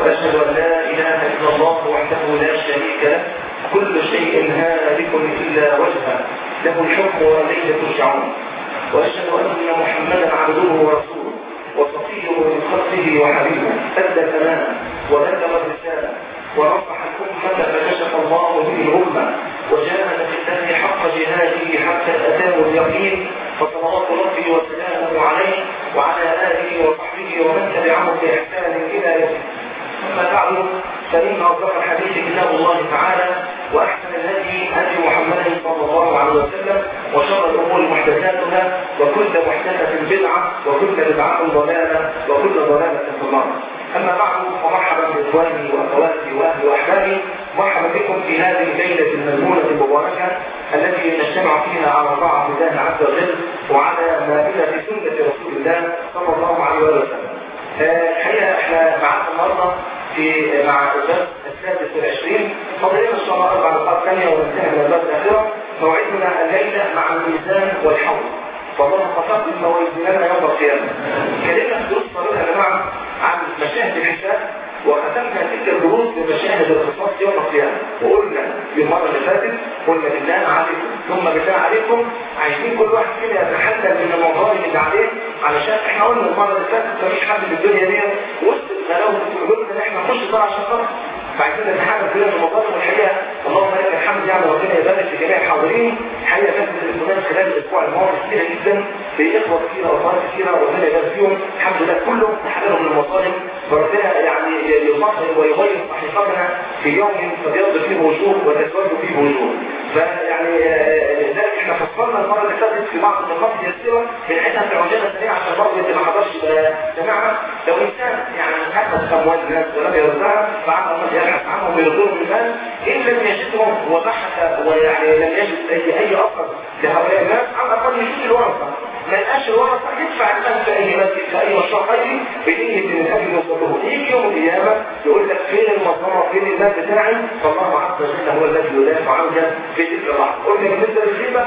وأشهد أن لا إله إلا الله وحده لا شريك له كل شيء هالك إلا وجهه له الحكم وإليه ترجعون وأشهد أن محمدا عبده ورسوله وصفيه من خلقه وحبيبه أدى الأمانة وبلغ الرسالة ونصح الأمة فكشف الله به الأمة وجاهد في الله حق جهاده حتى أتاه اليقين فصلوات ربي وسلامه عليه وعلى آله وصحبه ومن تبعهم بإحسان إلى يوم أما بعد فإن أصدق الحديث كتاب الله تعالى وأحسن الهدي هدي محمد صلى الله عليه وسلم وشر الأمور محدثاتها وكل محدثة بدعة وكل بدعة ضلالة وكل ضلالة في النار أما بعد فمرحبا بإخواني وأخواتي وأهلي وأحبابي مرحبا بكم في هذه الليلة المذمونة المباركة التي نجتمع فيها على طاعة الله عز وجل وعلى مائدة سنة رسول الله صلى الله عليه وسلم. الحقيقة احنا معانا النهارده في مع الدرس السادس والعشرين فضلنا ان شاء الله اربع نقاط ثانيه وننتهي من الدرس الاخيره موعدنا الليله مع الميزان والحوض والله خطاب موازيننا يوم القيامه كلمه في دروس طويله يا جماعه عن مشاهد الحساب وختمنا تلك الدروس بمشاهد القصاص يوم القيامه وقلنا في المره اللي فاتت قلنا بالله عليكم ثم بالله عليكم عايزين كل واحد فينا يتحلل من المظالم اللي عليه علشان احنا قلنا المره اللي فاتت مفيش حد في الدنيا دي وسط الغلاوه في قلوبنا ان احنا نخش صلاه عشان خاطر فعايزين نتحدث بين المظالم والحقيقه اللهم لك الحمد يعني ربنا يبارك في جميع الحاضرين الحقيقه كانت التليفونات خلال الاسبوع الماضي كتيره جدا باخوه كثيره واخوات كثيره ربنا يبارك فيهم الحمد لله كلهم تحرروا من المظالم فربنا يعني يظهر ويغير صحيفتنا في يوم تبيض فيه وجوه وتسود فيه وجوه فيعني لذلك احنا فصلنا المره اللي فاتت في بعض النقاط اليسيره بنعيدها في عجاله سريعه عشان برضه اللي ما حضرش جماعه لو انسان يعني اخذ اموال الناس ولم يردها بعد الله يبحث عنهم ويرضوهم المال ان لم يجدهم وبحث ويعني لم يجد اي اي اثر لهؤلاء الناس على الاقل يشوف الورثه ما لقاش الورثه يدفع المال في اي مسجد في اي مشروع خيري بنيه من اجل يوصله يجي يوم القيامه يقول لك فين المصنع فين المال بتاعي فالله عز وجل هو الذي يدافع عنك في تلك اللحظه قلنا بالنسبه للغيبه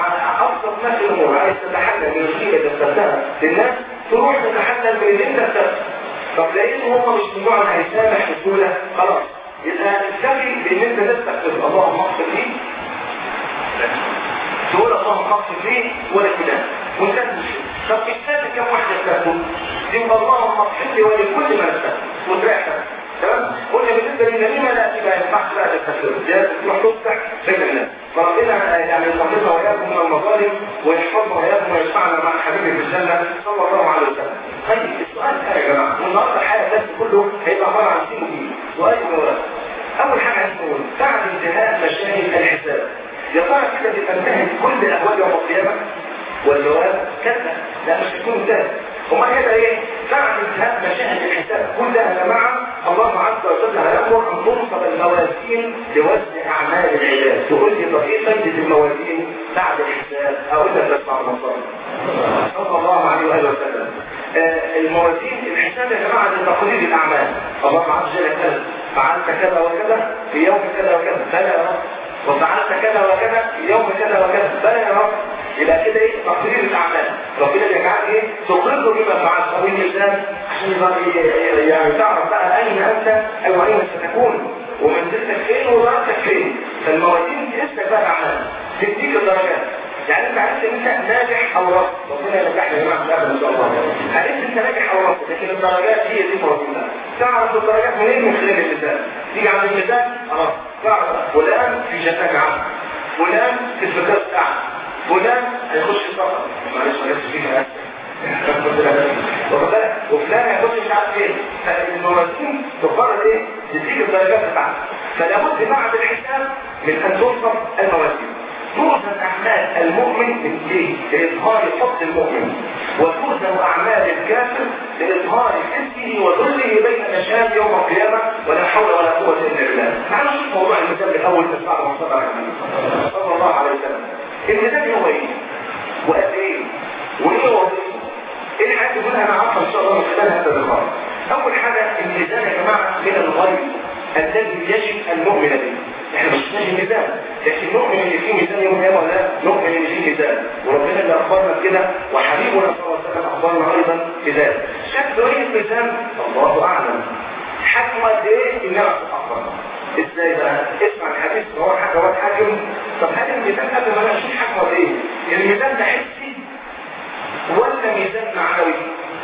فابسط ما في الامور عايز تتحلل من الغيبه اللي اخترتها للناس تروح تتحلل من اللي انت اخترته طب لقيته هم مش من النوع اللي هيسامح بسهوله خلاص يبقى تكتفي بان انت تستغفر اللهم اغفر لي تقول اللهم اغفر لي ولا كده وانتهت المشكله طب الثالث كم واحده استغفر يبقى اللهم اغفر لي ولكل من استغفر وتريح تمام قلنا بالنسبه للنميمه لا ما ينفعش بقى تستغفر ده تروح تفتح بين الناس فربنا يعني يطهرنا واياكم من المظالم ويحفظنا واياكم ويجمعنا مع حبيبي في الجنه صلى الله عليه وسلم طيب السؤال ده يا جماعه والنهارده الحياه الناس كله هيبقى عباره عن سين ودين سؤال وجواب اول حاجه عايز نقول بعد انتهاء مشاهد الحساب يا ترى كده تبقى انتهت كل اهوال يوم القيامه والجواب كلا لا مش هيكون انتهت امال هيبقى ايه بعد انتهاء مشاهد الحساب كلها يا جماعه الله عز وجل هيامر ان تنصب الموازين لوزن اعمال العباد تقول لي طب ايه فايده الموازين بعد الحساب اقول لك بس بعد ما صلى الله عليه واله وسلم آه الموازين الحساب يا جماعه لتقرير الاعمال الله عز وجل قال فعلت كذا وكذا في يوم كذا وكذا بلى يا رب وفعلت كذا وكذا في يوم كذا وكذا بلى يا رب يبقى كده ايه تقرير الاعمال ربنا يجعل ايه تقر بما فعلت او الانسان عشان يبقى يعني تعرف بقى اين انت او اين ستكون ومنزلتك فين ودرجتك فين فالموازين دي اسمك بقى الاعمال تديك الدرجات يعني انت عرفت ان انت ناجح او رفض ربنا ينجحنا يا جماعه في ان شاء الله عرفت انت ناجح او رفض لكن الدرجات هي دي موازينها تعرف الدرجات منين من خلال المثال تيجي عند المثال خلاص تعرف فلان في جنتك عام فلان في الفكرة بتاعك فلان هيخش السفر معلش ما جاتش فيها وفلان هيخش مش عارف ايه فالموازين تقرر ايه تديك الدرجات بتاعتك فلا بد بعد الحساب من ان تنصب الموازين توزن اعمال المؤمن من ايه؟ لاظهار فضل المؤمن وتوزن اعمال الكافر لاظهار حسه وذله بين مشاهد يوم القيامه ولا حول ولا قوه الا بالله. تعالوا نشوف موضوع المثال الاول بس بعد ما صلى صلى الله عليه وسلم. المثال هو ايه؟ وقد ايه؟ وايه وظيفته؟ ايه الحاجات اللي انا عارفها ان شاء الله من خلال هذا اللقاء؟ اول حاجه الميزان يا جماعه من الغيب الذي يجب المؤمن به. احنا مش نجي ميزان لكن نؤمن ان في ميزان يوم القيامه ولا نؤمن ان في ميزان وربنا اللي اخبرنا بكده وحبيبنا صلى الله عليه وسلم اخبرنا ايضا بذلك شكل ايه الميزان الله اعلم حجمه قد ايه النفس الاكبر ازاي بقى اسمع الحديث هو حاجه هو حاكم طب هل الميزان قبل ما انا اشوف حجمه قد ايه الميزان ده حسي ولا ميزان معنوي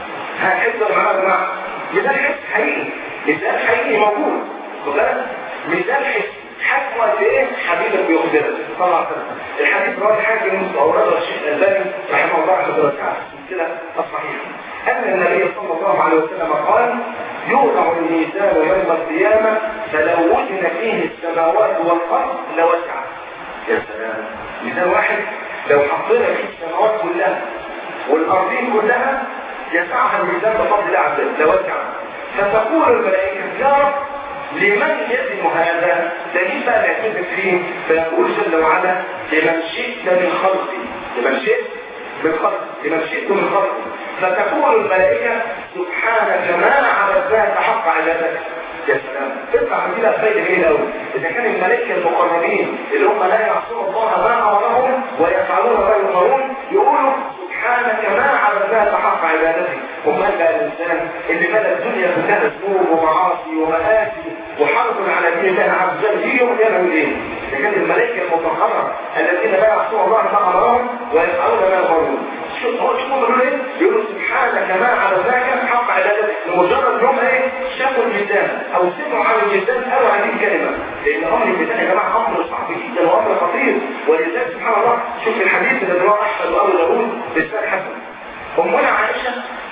هنحضر معاه يا جماعه ميزان حسي حقيقي ميزان حقيقي موجود خد بالك ميزان حسي حجمه قد ايه حبيبك بيخبرك طبعا الحديث رواه الحاكم واورده الشيخ الالباني رحمه الله رحمه الله تعالى كده الصحيح ان النبي صلى الله عليه وسلم قال يوضع الميزان يوم القيامه فلو وزن فيه السماوات والارض لوسع يا سلام ميزان واحد لو حطينا فيه السماوات كلها والارضين كلها يسعها الميزان بفضل الله عز وجل لوسع فتقول الملائكه يا رب لمن يزن هذا دليل بقى نعتمد فيه فيقول جل وعلا لمن شئت من خلقي لمن شئت من خلقي لمن شئت من خلقي فتقول الملائكة سبحانك ما عبدناك حق عبادتك يا سلام تطلع من كده فايدة جميلة قوي إذا كان الملائكة المقربين اللي هم لا يعصون الله ما أمرهم ويفعلون ما يؤمرون يقولوا سبحانك ما عبدناك حق عبادتك ومن بقى الإنسان اللي مدى الدنيا كلها ذنوب ومعاصي ومآسي وحرب على دين الله عز وجل يجي يوم يعمل ايه؟ إذا كان الملائكة المطهرة الذين لا يعصون الله ما أمرهم ويفعلون ما يؤمرون شوف هو شوف بيقولوا ايه؟ بيقولوا سبحانك ما عبدناك حق عبادتك لمجرد يوم ايه؟ شافوا الميزان او سمعوا عن الميزان قالوا هذه الكلمة لأن أمر الميزان يا جماعة أمر صعب جدا وأمر خطير ولذلك سبحان الله شوف الحديث اللي رواه أحمد وأبو داوود بإسناد حسن أمنا عائشة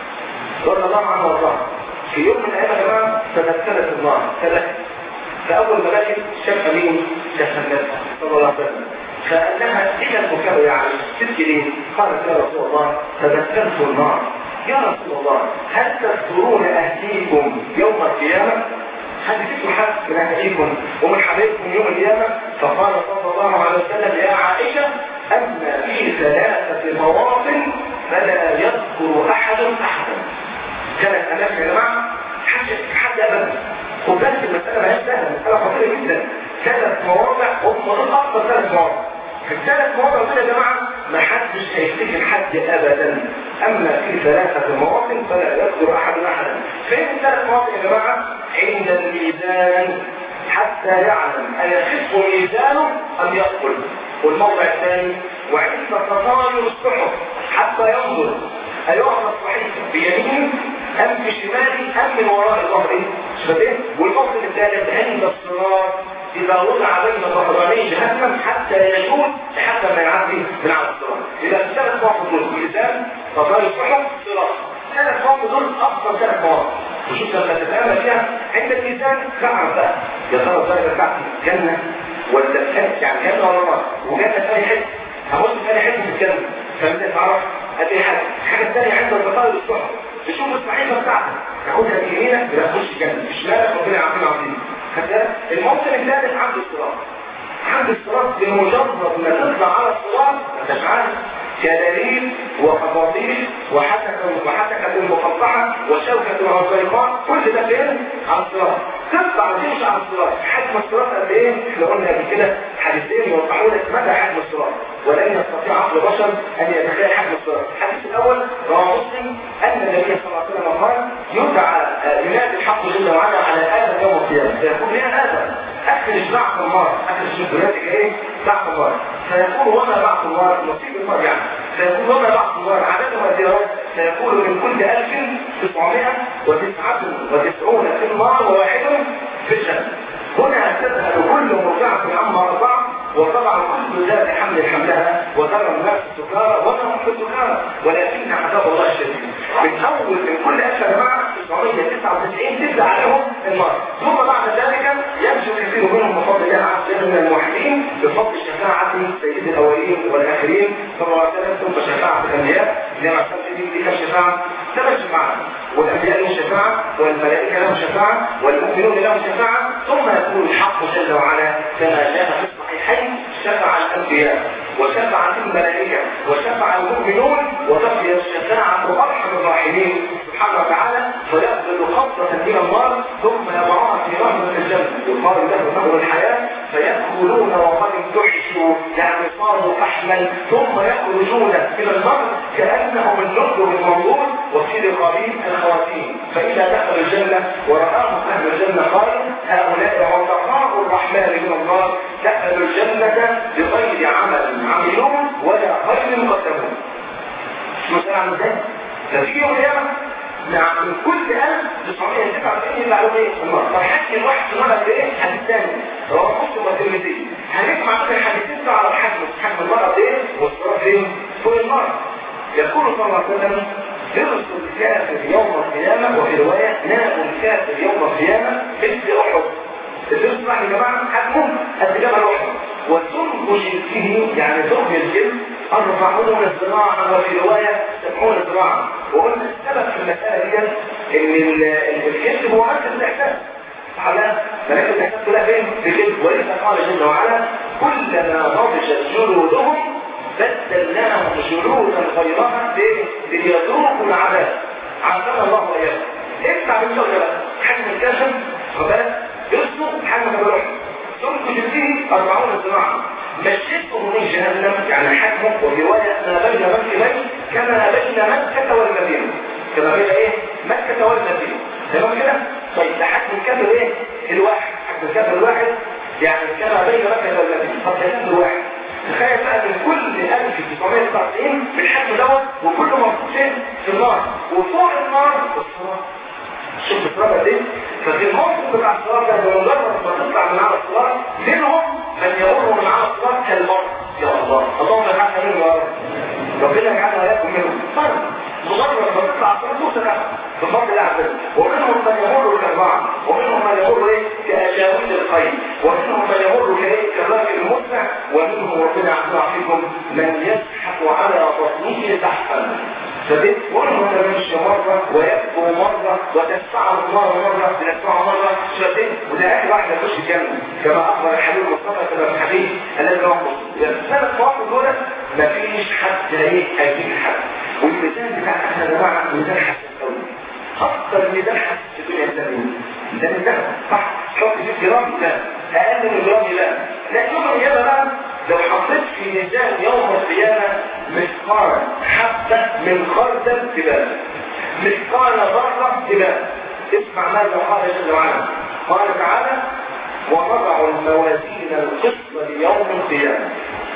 رضي الله عنها وارضاها في يوم من الايام يا جماعه تذكرت النار ثلاثه فاول ما بكت شاف مين؟ شاف النبي صلى الله عليه وسلم فقال لها ايه البكاء يا عائشه؟ تبكي ليه؟ قالت يا رسول الله تذكرت النار يا رسول الله هل تذكرون اهليكم يوم القيامه؟ هل فيكم حد من اهليكم ومن حبايبكم يوم القيامه؟ فقال صلى الله عليه وسلم يا عائشه اما في ثلاثه مواطن فلا يذكر احد احدا كانت امام يا جماعه حد حد ابدا خد بالك المساله ما هيش سهله مساله خطيره جدا ثلاث مواضع هم دول اكثر ثلاث مواضع في الثلاث مواضع دول يا جماعه ما حدش هيفتكر حد ابدا اما في ثلاثه مواطن فلا يذكر احد احدا فين الثلاث مواطن يا جماعه عند الميزان حتى يعلم ايخف ميزانه ام يثقل والموضع الثاني وعند تطاير الصحف حتى ينظر أيعرف الصحيح بيمين أم بشمالي أم من وراء الظهر شبابين والموطن الثالث عند الصراط إذا وضع بين ظهراني جهنم حتى يجوز حتى ما يعدي من على الصراط إذا ثلاث مواقف دول ميزان تطاير الصحف صراط ثلاث مواقف دول أفضل ثلاث مواقف وشوف لما تتأمل فيها عند الميزان تعرف بقى يا ترى الدرجة بتاعتي جنة ولا كانت يعني جنة ولا نار وجنة ثاني حته هبص ثاني حته في الجنة فبدأت تعرف ادي حاجة الحاجة الثانية عند البطاقة الصحة تشوف الصحيفة بتاعتك تاخدها بيمينك لا تخش جنة مش مالك ربنا يعطينا عظيم الموطن الثالث عند الصراط عند الصراط بمجرد ما تطلع على الصراط تفعل كدليل وخطاطيف وحتكة وحتكة مقطعة وشوكة عصيقاء كل ده فين؟ على الصراط تطلع تمشي على الصراط حجم الصراط قد ايه؟ احنا قلنا قبل كده حديثين يوضحوا لك مدى حجم الصراط ولن يستطيع عقل بشر ان يتخيل حجم الصراط الحديث الاول رواه مسلم ان النبي صلى الله عليه وسلم قال يدعى ينادي الحق جل وعلا على ادم يوم القيامه فيقول يا ادم اخرج بعث النار اخرج شبهاتك ايه؟ بعث النار فيقول وما بعث النار نصيب النار يعني فيقول وما بعث النار عددهم قد ايه؟ فيقول من كل 1999 في النار وواحد في الجنه هنا تذهل كل مرضعة عما أرضعت وطبعا كل ذات حمل حملها وترى الناس سكارى وما هم في السكارى ولكن عذاب الله الشديد من اول من كل ألف يا جماعه 999 تبدا عليهم النار ثم بعد ذلك يمشي كثير منهم بفضل الله عز وجل من الموحدين بفضل شفاعة سيد الاولين والاخرين صلى الله عليه وسلم ثم شفاعة الانبياء زي ما سمعت دي كم شفاعة؟ ثمان شفاعات والانبياء لهم شفاعة والملائكة لهم شفاعة والمؤمنون لهم شفاعة ثم يقول الحق جل وعلا كما جاء في الصحيحين شفع الانبياء وشفعت الملائكة وشفع المؤمنون وتقضي الشفاعة أرحم الراحمين سبحانه وتعالى فيقبل قبضة من النار ثم يضعها في رحمة الجنة يقال له نهر الحياة فيدخلون وقد امتحشوا يعني صاروا فحما ثم يخرجون من النار كأنهم النهر المنظور وفي رقابين الخواتيم فإذا دخل الجنة ورآهم أهل الجنة قالوا هؤلاء عتقاء الرحمن من النار دخلوا الجنة بغير عمل عملوه ولا خير قدموه مثلا عن ازاي؟ ففي يوم القيامة نعم من كل 1999 اللي عليهم ايه؟ النار طب حكي الواحد في المرة ايه؟ حديث ثاني رواه مسلم والترمذي هنسمع مثلا حديثين على الحجم حجم المرة ايه؟ والصراط فين؟ فوق النار يقول صلى الله عليه وسلم درس الكافر يوم القيامة وفي رواية نام الكافر يوم القيامة مثل أحد الدرس بقى يا جماعة حجمه قد جبل أحد وسمك جلده يعني ثمن الجلد أربعون ذراعا وفي رواية سبعون ذراعا وقلنا السبب في المسألة دي إن الجلد هو مركز الإحساس على ملائكة الإحساس كلها فين؟ في الجلد ولذا قال جل وعلا كلما نضجت جلودهم بدلناهم جلودا غيرها ليذوقوا العذاب عافانا الله واياهم اسمع بالشغل بقى حجم الكشف وبالك يصدق حجم الروح ثم جلده 40 ذراعا مشيته من جهنم يعني حجمه ورواية ما بين مكة كما بين مكة والمدينة كما بين ايه؟ مكة والمدينة تمام كده؟ طيب ده حجم الكافر ايه؟ الواحد حجم الكافر الواحد يعني كما بين مكة والمدينة طب ده كافر واحد تخيل بقى من كل 1999 بالحجم دوت وكله موجود فين؟ في النار وفوق النار الصراط شوف الصراط دي ففي الموقف بتاع الصراط ده بمجرد ما تطلع من على الصراط منهم من يمر من على الصراط كالمر يا الله اللهم اجعلنا منهم يا رب ربنا يجعلنا وياكم منهم فرق مجرد ما تطلع على الصراط توصل بفضل الله عز وجل ومنهم من يمر كالبعض ومنهم من يمر ايه كأجاويل الخير ومنهم من يمر كايه كالراجل المسرع ومنهم ربنا يعافيكم من يزحف على بطنه زحفا فبيت ومنهم من يمشي مرة ويبكو مرة وتدفعه الله مرة تدفعه مرة شفتين وده اخر واحد يخش الجنة كما اخبر الحبيب المصطفى كما في الحديث الذي رواه مسلم الثلاث مواقف دول مفيش حد هيجي هيجيب حد والميزان بتاع احنا يا جماعه ميزان حسن قوي اكتر ميزان حسن في الدنيا الاسلاميه ده ميزان صح حط فيه جرام لا اقل من جرام لا لا يوم القيامه بقى لو حطيت في ميزان يوم القيامه مثقال حبه من خردل جبال مثقال ذره جبال اسمع ماذا قال جل وعلا قال تعالى ونضع الموازين القسط ليوم القيامه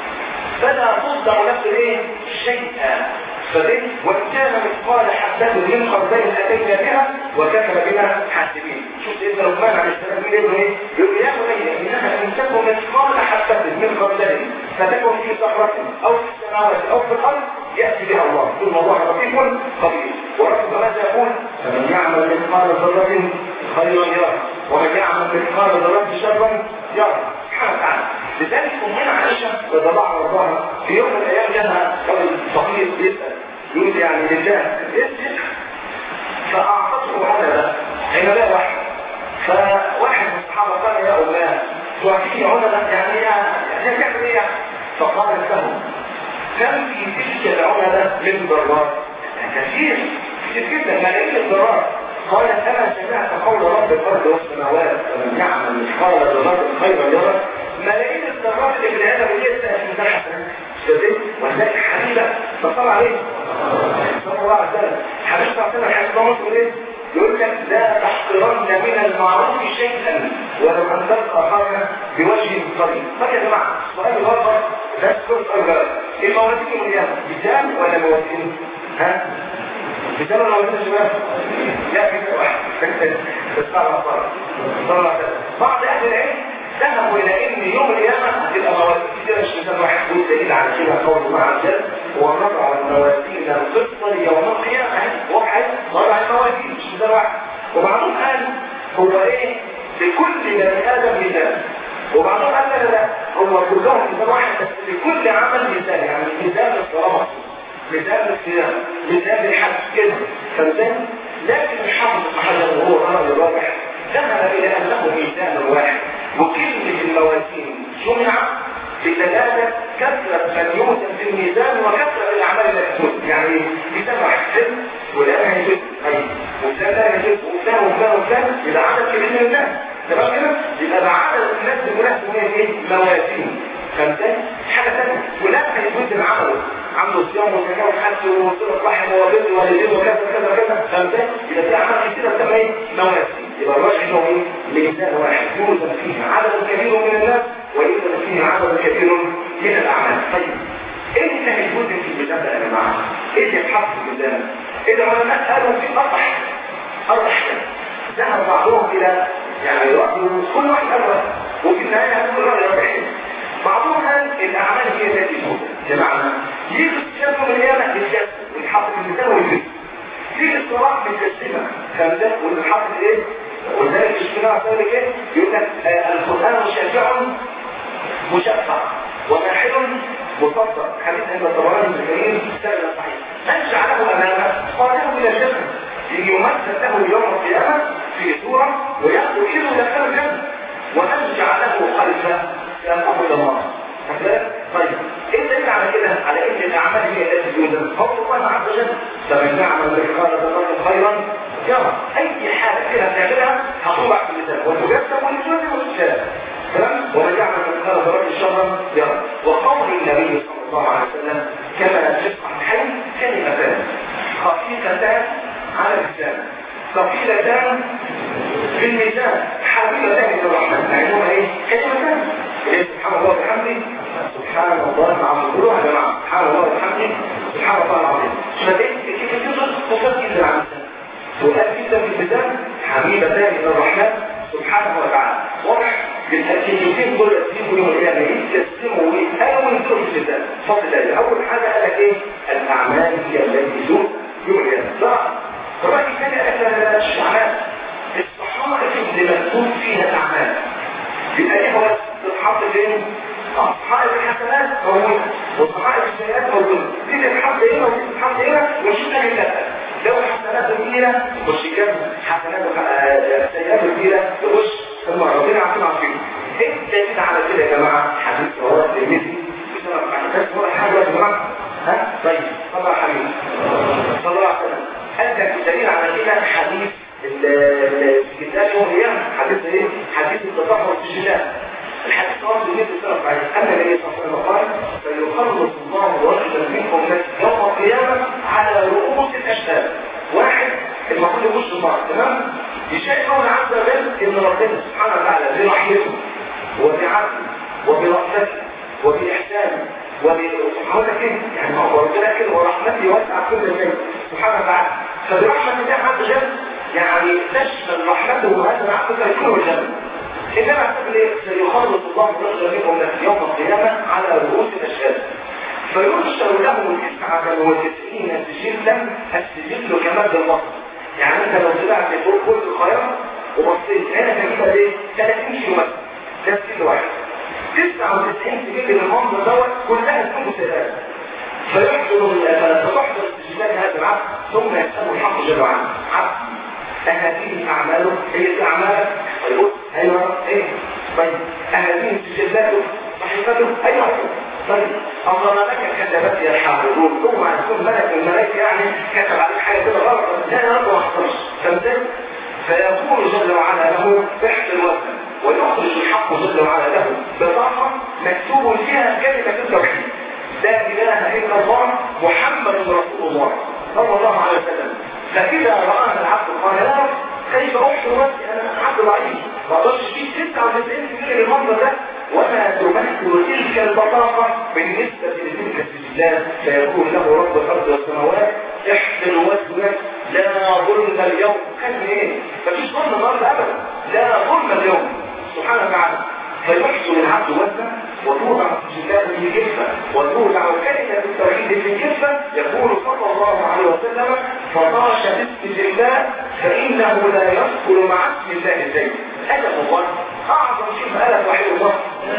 فلا تصدع نفس ايه شيئا فدين وان كان مثقال حبه من خردل اتينا بها وكفى بنا حاسبين شوف سيدنا لقمان عليه السلام بيقول له ايه يقول يا بني انها ان تكن مثقال حبه من خردل فتكن في صخره او في السماوات او في الارض ياتي بها الله ثم الله لطيف خبير وربك ماذا يقول فمن يعمل مثقال ذره خيرا يره ومن يعمل مثقال ذره شرا يره سبحانه وتعالى لذلك امنا عائشه رضي الله عنها في يوم من الايام جاءها رجل فقير يسال يقول يعني لله يسال فاعطته عنبه عنبه واحد فواحد من الصحابه قال يا اماه تعطيني عنبه يعني يعني تعمل ايه فقالت له كم في تلك العنبه من ضرات كثير كثير جدا ملايين الضرات قال كما سمعت قول رب الارض والسماوات ومن يعمل مثقال ذره خيرا يره ملايين الذرات اللي في العالم ودي من تحت شديد وذلك حبيبه فصلى عليه صلى الله عليه وسلم حبيب صلى الله عليه وسلم حديث مصر ايه يقول لك لا تحقرن من المعروف شيئا ولو ان تلقى اخاك بوجه طريق طيب يا جماعه سؤال الغرفه ده سؤال اكبر الموازين يوم القيامه بجان ولا موازين ها بجان ولا موازين شباب لا بجان واحد بس صلى الله عليه وسلم بعض اهل العلم ذهبوا الى ان يوم القيامه هتبقى موازين كتير مش مثال واحد والدليل على كده قول الله عز وجل ونضع الموازين القسط ليوم القيامه وقعت وضع الموازين مش مثال واحد وبعضهم قال هو ايه لكل بني ادم ميزان وبعضهم قال لا لا هو كلهم ميزان واحد بس لكل عمل ميزان يعني ميزان الصلاه ميزان الصيام ميزان الحج كده فميزان لكن الحافظ محمد وهو الرجل الراجح ذهب الى انه ميزان واحد وكلمة الموازين جمع بدلالة كثرة من يوزن في الميزان وكثرة الأعمال التي تكون يعني بسبع حسن ولا يجوز أي وفلان لا يجوز وفلان وفلان وفلان يبقى عدد كبير من الناس تمام كده؟ يبقى عدد الناس المناسب هي ايه؟ موازين فهمت؟ حاجة ثانية ولا هيجوز العمل عنده صيام وزكاة وحج وصلة رحم وبر والدين وكذا كذا كذا فهمت؟ يبقى في أعمال كتيرة بتسمى ايه؟ موازين يبقى الراجح انه ايه؟ ميزان واحد يوزن فيه عدد كبير من الناس ويوزن فيه عدد كبير من الأعمال طيب ايه اللي هيوزن في الميزان ده يا جماعة؟ ايه اللي يتحط في الميزان؟ العلماء قالوا في أربح أربح ذهب بعضهم إلى يعني رأيه كل واحد قال رأيه وفي النهاية هتقول رأي رأيين بعضهم قال الأعمال هي التي توزن بمعنى يجي الشاب من القيامة يتجسد ويتحط في الميزان ويجسد في الصراط متجسمة فهمت والحق ايه ولذلك الاجتماع ذلك ايه يقول لك آه القرآن شافع مشفع وماحل مفضل حديث عند الطبراني بن كريم سنة صحيح من جعله امامه قاده الى الجنة يجي يمثل له يوم القيامة في صورة ويأخذ كله الى كتاب الجنة ومن جعله خلفه يأخذ الى الله طيب ايه الدليل على كده على ان الاعمال هي التي توزن هو الله عز وجل فمن يعمل مثقال ذره خيرا يرى اي حاجه كده تعملها هتوضع في الميزان وتجسم وتجسم وتجسم تمام ومن يعمل مثقال ذره شرا يرى وقول النبي صلى الله عليه وسلم كما في الصحيحين كلمتان خفيفتان على اللسان ثقيلتان في الميزان حبيبتان الى الرحمن معنوها ايه كلمتان سبحان الله وبحمده سبحان الله العظيم قولوا يا جماعه سبحان الله وبحمده سبحان الله العظيم فبقيت كيف تقدر تفكر جدا عن سؤال جدا في الميزان حبيبتان الى الرحمن سبحانه وتعالى واضح بالتأكيدين دول يسيبوا يوم القيامة يستسلموا ويتهايوا وينزلوا في الميزان فضل الله أول حاجة قال لك إيه؟ الأعمال هي التي تزول يوم القيامة لا الرأي الثاني قال لك لا لا لا مش أعمال الصحائف اللي مكتوب فيها الأعمال يبقى إيه هو تتحط فين؟ صحائف الحسنات موجودة وصحائف السيئات موجودة دي تتحط هنا ودي تتحط هنا وشو تاني لا لو الحسنات كبيرة تخش كام حسنات السيئات كبيرة تخش ثم ربنا عارفين عارفين ايه الدليل على كده يا جماعة حديث رواه الترمذي بس ولا حاجة يا جماعة ها طيب صلى الله عليه صلى الله عليه وسلم قال لك الدليل على كده حديث الكتاب يوم القيامة حديث ايه؟ حديث التطهر في الجلال الحديث قال النبي صلى الله عليه وسلم أن النبي صلى الله عليه وسلم قال فيخلص الله رجلا منكم يوم القيامة على رؤوس الأشهاد واحد المفروض يخش النار تمام يشاء الله عز وجل ان ربنا سبحانه وتعالى برحمته وبعدله وبرحمته وبإحسانه وبسبحانه كده يعني هو ربنا كده ورحمته وسع كل شيء سبحانه وتعالى فبرحمة الله عز وجل يعني تشمل رحمته وهذا العبد يكون الجنة إنما اعتقد ايه سيخلص الله رجل منكم يوم القيامة على رؤوس الأشهاد فينشر له تسعة وتسعين سجلا السجل كمادة البصر يعني انت لو طلعت فوق كل القاهرة وبصيت هنا تجيبها ليه 30 كيلو مثلا ده سجل واحد 99 سجل المنظر دوت كلها تكون مسلسلات فيحضر فتحضر استجلال هذا العبد ثم يسأله الحق جل وعلا عبد أهذه أعماله هي دي أعمالك فيقول أيوة إيه طيب أهذه سجلاته صحيفته أيوة طيب الله لك كتبت يا الحافظون ثم يكون ملك الملائكة يعني كتب عليك حاجة كده غلط لا يا رب ما حصلش فهمت فيقول جل وعلا له احت الوزن ويخرج الحق جل وعلا له بطاقة مكتوب فيها كلمة التوحيد لا إله إلا الله محمد رسول الله صلى الله عليه وسلم فإذا رآها العبد قال يا رب كيف أحسن نفسي أنا عبد ضعيف ما أقدرش فيه 99 سنة للمنظر ده وما تمثل تلك البطاقة بالنسبة لتلك السجلات فيقول له رب الأرض والسماوات احسن وجهك لا ظلم اليوم كان ايه؟ مفيش ظلم النهارده أبدا لا ظلم اليوم سبحانه وتعالى فيحسن العبد وزنه وتوضع السجلات في الجفة وتوضع كلمة التوحيد في الجفة يقول صلى الله عليه وسلم فطاش بالسجلات فإنه لا يدخل مع اسم الله شيء أدب الله أعظم شيء ألف وحيد الله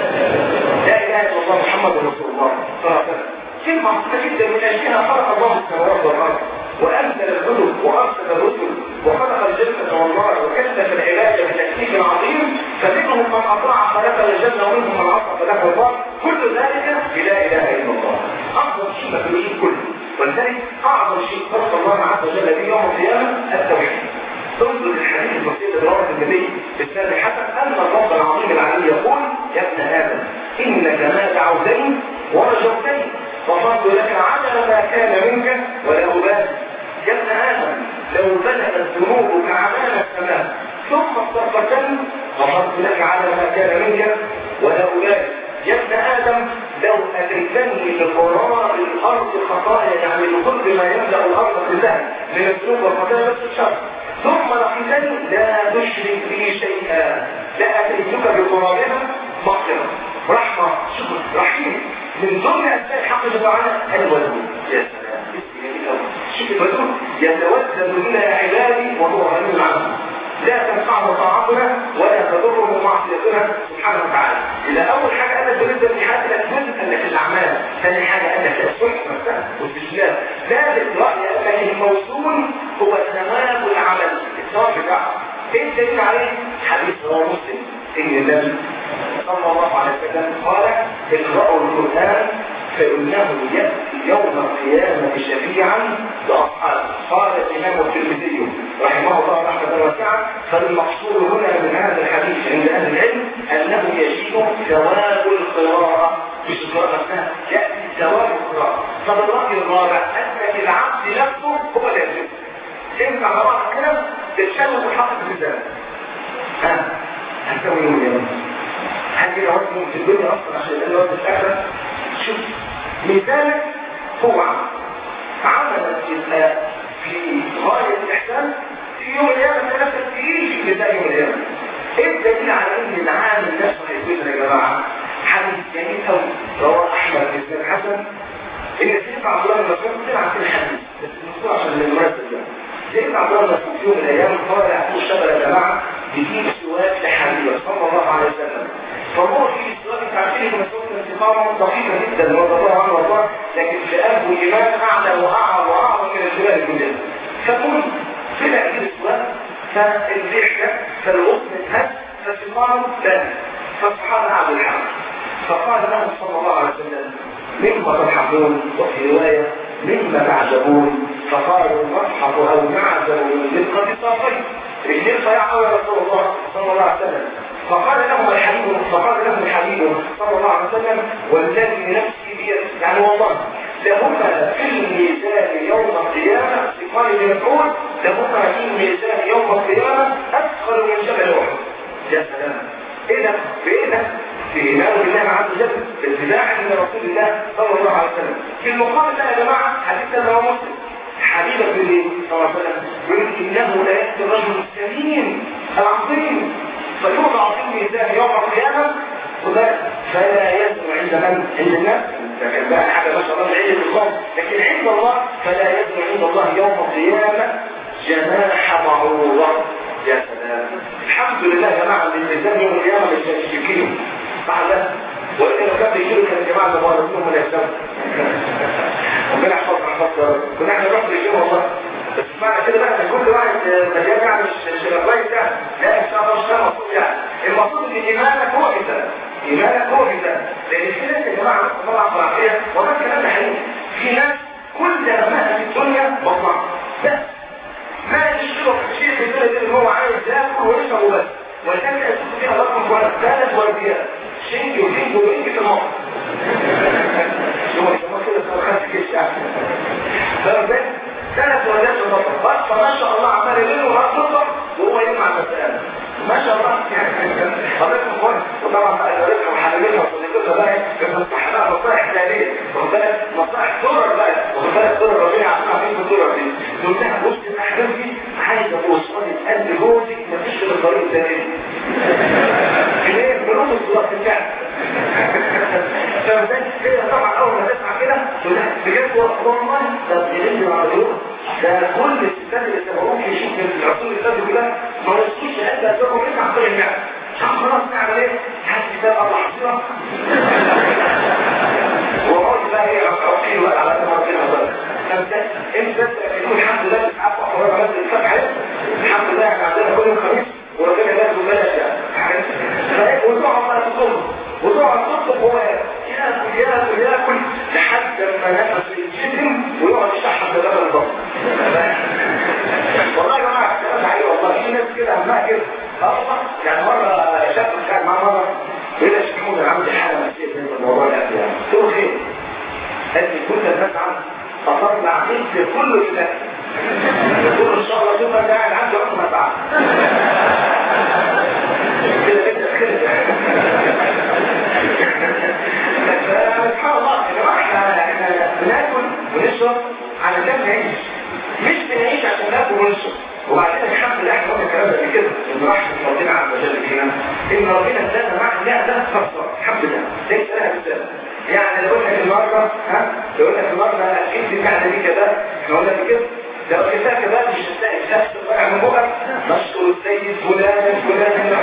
لا إله إلا الله محمد رسول الله صلى الله عليه وسلم كلمة عظيمة جدا من أجلها خلق الله السماوات والأرض وأنزل الكتب وأرسل الرسل وخلق الجنة والنار وكلف العباد بتكليف عظيم فمنه منهم من اطاع فدخل الجنه ومنهم من عصى فدخل النار كل ذلك بلا اله الا الله افضل شيء في الوجود كله ولذلك اعظم شيء وصف الله عز وجل به يوم القيامه التوحيد انظر الحديث البسيط اللي ورد النبي في السنه الحسن ان الرب العظيم العلي يقول يا ابن ادم انك ما دعوتني ورجوتني غفرت لك عدل ما كان منك ولا ابالي يا ابن ادم لو بلغت ذنوبك عنان السماء ثم استغفرتني غفرت لك على ما كان منك ولا ابالي يا ابن ادم لو اتيتني بقرار الارض خطايا يعني بكل ما يملا الارض كلها من الذنوب والخطايا بس الشر ثم لقيتني لا تشرك بي شيئا لاتيتك بقرارها مغفره رحمه شكر رحيم من ضمن اسماء الحق جل وعلا الودود يا سلام شوف الودود يتوسل الى عبادي وهو غني عنهم لا تنفعه طاعتنا ولا تضره معصيتنا سبحانه وتعالى إذا أول حاجة قال لك بالنسبة لحد الأسود قال لك الأعمال ثاني حاجة قال لك الصلح نفسها والاستسلام ثالث رأي قال لك الموصول هو ثواب العمل الثواب بتاعه ايه الدليل عليه؟ حديث رواه مسلم ان النبي صلى الله عليه وسلم قال اقرأوا القرآن فإنه يأتي يوم القيامة شفيعا لأصحابه قال الإمام الترمذي رحمه الله رحمة واسعة فالمقصود هنا من هذا الحديث عند أهل العلم أنه يجيء ثواب القراءة مش القراءة نفسها يأتي ثواب القراءة طب الرأي الرابع أن العبد نفسه هو الذي ينفع قراءة كده تتشابه بالحق في الزمن ها هتسوي يوم اليوم هل كده وزن في الدنيا أصلا عشان يبقى وزن الآخرة شوف مثالك هو عمل عمل يبقى في غاية الإحسان في يوم القيامة نفسك تيجي في مثال يوم القيامة ايه الدليل على ان العامل نفسه هيكون يا جماعة حديث جميل قوي رواه احمد بن الحسن ان سيدنا عبد الله بن مسعود طلع في الحديث بس الموضوع عشان المناسب ده سيدنا عبد الله بن مسعود في يوم من الايام قال يعطوا الشباب يا جماعه بيجيب سواك لحبيبه صلى الله عليه وسلم فهو في السواك انت عارفين ابن مسعود كان استقامه ضعيفه جدا رضي الله عنه وارضاه لكن في قلبه ايمان اعلى واعظم واعظم من الجبال كلها فقل طلع يجيب السواك فالضحكه فالغصن اتهز فالشيطان بان فالصحابه قعدوا يلحقوا فقال له صلى الله عليه وسلم مما تضحكون وفي رواية مما تعجبون فقالوا نضحك أو نعجب من رزقة الطرفين رجلين فيعوا يا رسول الله صلى الله عليه وسلم فقال لهم الحبيب فقال لهم الحبيب صلى الله عليه وسلم والذي نفسي بيده يعني والله لهما في الميزان يوم القيامة قال ابن مسعود لهما في الميزان يوم القيامة أثقل من جبل أحد يا سلام ايه ده؟ بايه ده؟ في إيمان بالله عز وجل باتباع من رسول الله صلى الله عليه وسلم في المقابل ده يا جماعة حديث ده هو مسلم حبيبك بالله صلى الله عليه وسلم يقول إنه لا يأتي الرجل الكريم العظيم فيوضع في الميزان يوم القيامة فلا يزن عند من؟ عند الناس لكن بقى حاجة ما شاء الله العلم بالله لكن عند الله فلا يزن عند الله يوم القيامة جناح بعوضة يا سلام الحمد لله يا جماعة ان الميزان يوم القيامة مش هيشتكيهم صح ده وإن لو كان بيجيله كان الجماعة اللي بقى رسولهم من الإسلام ربنا يحفظنا يحفظنا كنا احنا نروح للجيم والله بس معنى كده بقى ان كل واحد مليان يعني مش مش الكويس ده لا ان شاء الله مش ده المقصود يعني المقصود ان ايمانك هو كده ايمانك هو كده لان في ناس يا جماعه طبعا طبعا والله الكلام ده حقيقي في ناس كل همها في الدنيا مطمع بس ما يشتغل في شيء في الدنيا اللي هو عايز ياكل ويشرب وبس ولذلك يشوف فيها رقم ولا ثلاث ورديات شنج وشنج وشنج في الموت شو ما كده صار خمس كيس فاهم ثلاث ورديات في الموت بس فما شاء الله عمال يلين ورا تطلع وهو يجمع المسائل ما شاء الله يعني حضرتك كويس وطبعا بقى جارتها وحبيبتها وصديقتها بقى بتفتح لها نصائح ثانيه واخد بالك نصائح درر بقى واخد بالك درر ربنا عارفين في الدرر دي تقول لها بص الاحلام دي عايزه توصلي قلب جوزك مفيش غير الطريق الثاني ليه بنص الصلاه بتاعك فبالتالي هي طبعا اول ما تسمع كده تقول لها بجد والله ده بيرن العربيون ده كل الستات اللي سبقوك يشوف في العصور اللي فاتوا كده ما وصلوش لقد اسبابهم ايه عن طريق المعده خلاص نعمل ايه؟ هات كتاب الله حصيره وقعد بقى ايه عقيل بقى على ما ربنا بقى فانت انت بس تقول الحمد لله بتعرف حوار بس الفتح الحمد لله احنا عندنا كل يوم خميس وربنا لازم بلاش يعني فانت كده همها كده اه والله يعني مره شاب قاعد معاه مره يقول لي يا شيخ محمود انا عندي حاله نفسيه في الموضوع الاكل يعني قلت له خير قال لي كل الناس عندي فطلع جبت كله لله قلت له ان شاء الله شوف انا قاعد عندي عمر ساعه كده كده كده سبحان الله يا جماعه احنا احنا بناكل ونشرب علشان نعيش مش بنعيش عشان ناكل ونشرب وبعدين الحمد لله احنا قلنا الكلام ده قبل كده ان رحمه ربنا عز وجل فينا ان ربنا ادانا معنا نعمه خاصه الحمد لله ليس لها مثال يعني لو قلت لك النهارده ها لو قلت لك النهارده اكيد المعنى دي كده احنا قلنا كده لو كتاب كده مش هتلاقي شخص طالع من بقك مشكور السيد فلان فلان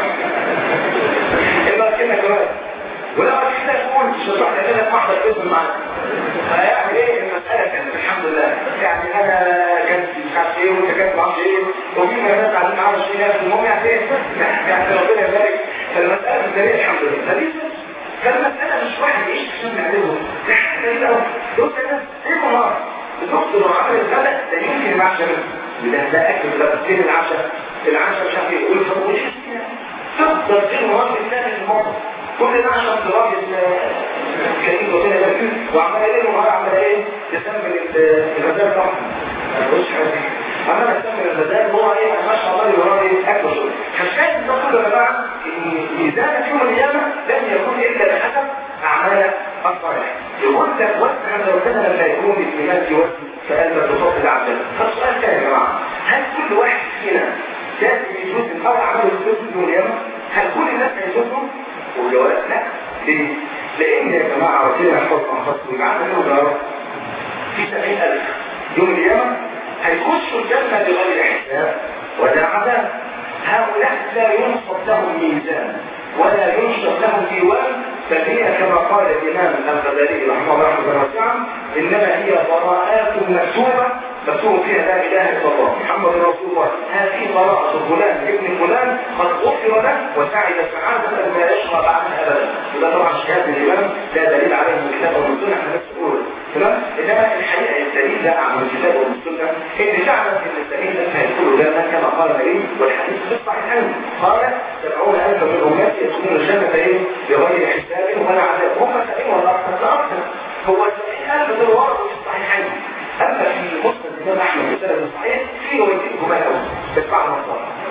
يبقى كده كمان ولو كده تقول مش هتروح كده محضر اسم معاك فيعني ايه المسألة كانت الحمد لله يعني انا كانت مش عارف ايه وانت كانت معرفش ايه وفي ناس قاعدين معانا 20000 المهم يعني ايه يعني ربنا يبارك فالمسألة بالدليل الحمد لله فدي فالمسألة مش واحد يعيش عشان يعمله ده حاجة غريبة قوي دول الناس ايه نهار الدكتور لو عمل الغداء ده يمكن العشاء ده ده اكل ده فين العشاء العشاء مش عارف ايه يقول طب وليه تفضل في المواد الثاني في المطبخ كل ده عشان تراجع كريم وكده ده وعمال ايه المهارة عمال ايه يسمي الغزال طبعا مش حاجة عمال يسمي الغزال هو ايه ما شاء الله يوراه ايه اكل شغل فالشاهد ده كله يا جماعه ان ميزان يوم القيامه لن يكون الا بحسب اعمال الصالح يقول لك واسع لو كان لما يكون الايمان في وزن فقلبك بفضل العبد فالسؤال كان يا جماعه هل كل واحد فينا لازم يجوز او عمل الفلوس يوم القيامه هل كل الناس هيجوزهم والجواب لا ليه؟ لان يا جماعه ربنا يحفظنا خاصه ويجعلنا منهم يا رب في 70000 يوم القيامه هيخشوا الجنه بغير حساب ولا عذاب هؤلاء لا ينصب لهم ميزان ولا ينشر لهم ديوان بل هي كما قال الامام الغزالي رحمه الله رحمه واسعه انما هي براءات مكتوبه مكتوب فيها لا اله الا الله محمد رسول الله هذه براءة فلان ابن فلان قد غفر له وسعد سعادة لا يشقى بعدها ابدا وده طبعا شهادة الامام لا دليل عليه من الكتاب والسنة احنا بس نقول تمام انما الحقيقة الدليل ده عن الكتاب والسنة ان تعلم ان الدليل ده هيكون لنا كما قال النبي والحديث في الصحيحين قال سبعون الف من امتي يدخلون الجنة ايه بغير حساب ولا عذاب هم سبعين ولا اكثر لا اكثر هو سبعين الف دول ورد في الصحيحين اما في مسند الامام احمد في السنه الصحيح في روايتين جمال قوي بس بعد ما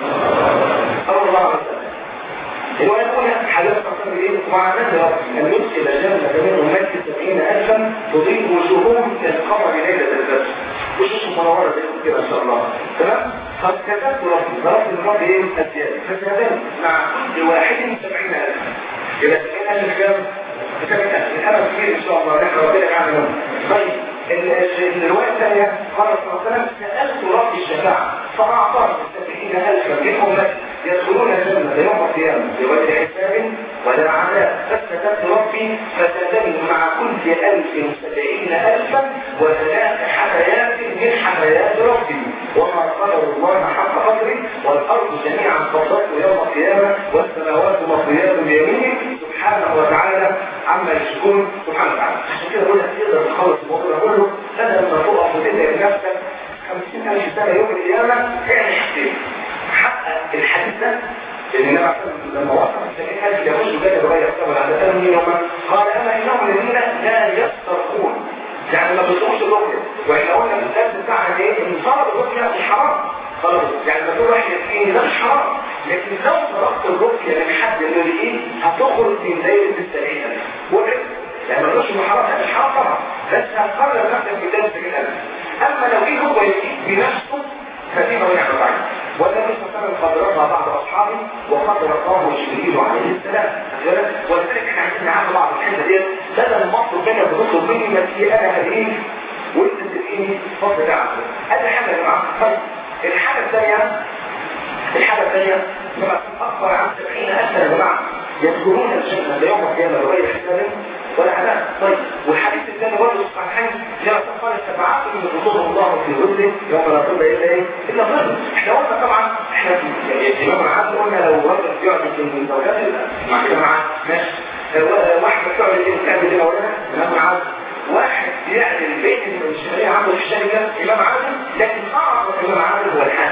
صار صلى الله عليه وسلم ويقول حديث قصر ايه ومع ذلك ان يدخل الجنه من امتي سبعين الفا تضيء وجوههم كالقمر ليله البدر وشوشهم منوره زي كده ان شاء الله تمام قد كتبت ربي ضربت المرض ايه الزياده فكذلك مع كل واحد سبعين الفا يبقى سبعين الف كام؟ سبعين الف الامل كبير ان شاء الله نحن ربنا يعمل طيب الرواية الثانية قال صلى الله عليه وسلم سألت رب الشفاعة فأعطاني سبعين ألفا من أمتي يدخلون الجنة يوم القيامة بغير حساب ولا عذاب فاستجبت ربي فزادني مع كل ألف سبعين ألفا وثلاث حمايات من حمايات ربي وما قدر الله حق قدره والأرض جميعا قبضته يوم القيامة والسماوات مطويات بيمينه سبحانه وتعالى عما يشكون سبحانه وتعالى عشان كده بقول لك تقدر تخلص الموضوع ده كله بدل ما تقف وتدعي بنفسك 50000 سنة يوم القيامة اعمل حاجتين حقق الحديث ده لأن النبي لما وصل السبعين ألف يخشوا جنة بغير حساب ولا عذاب من يوما قال أما إنهم الذين لا يسترقون يعني ما بيصومش الرقية واحنا قلنا في الدرس بتاعنا ايه ان طلب الرقية مش حرام خلاص يعني ما تقول واحد يكفيني ده مش حرام لكن لو طلبت الرقية من حد من الايه هتخرج من دايرة السبعين ألف وعد يعني ما تقولش انه حرام لا مش حرام طبعا بس هتقرر نفسك في دايرة السبعين ألف اما لو ايه هو يجيب بنفسه فدي ما يعمل بعد والنبي صلى الله عليه وسلم قد رضى بعض اصحابه وقد رضاه جبريل عليه السلام ولذلك احنا عايزين نعرف بعض الحته ديت بدل ما اطلب منك بتطلب مني ما تيجي انا هديك وانت تديني فضل تعب ادي حاجه يا جماعه طيب الحاجه الثانيه الحاجه الثانيه لما اكبر عن 70000 يا جماعه يدخلون الجنه يوم القيامه بغير حساب ولا عذاب طيب والحديث الثاني برضه الصحيحين لما قال السبعات من رسول الله في ظله يوم لا ظل الا ايه؟ الا ظل احنا قلنا طبعا احنا يعني الامام العام قلنا لو رجل بيعمل من زوجات مع كده معاه ماشي واحد بتعمل ايه بتعمل ايه اولا امام العام واحد بيعمل بين الشرعيه عنده في الشركه امام عادل لكن اعظم امام عادل هو الحاكم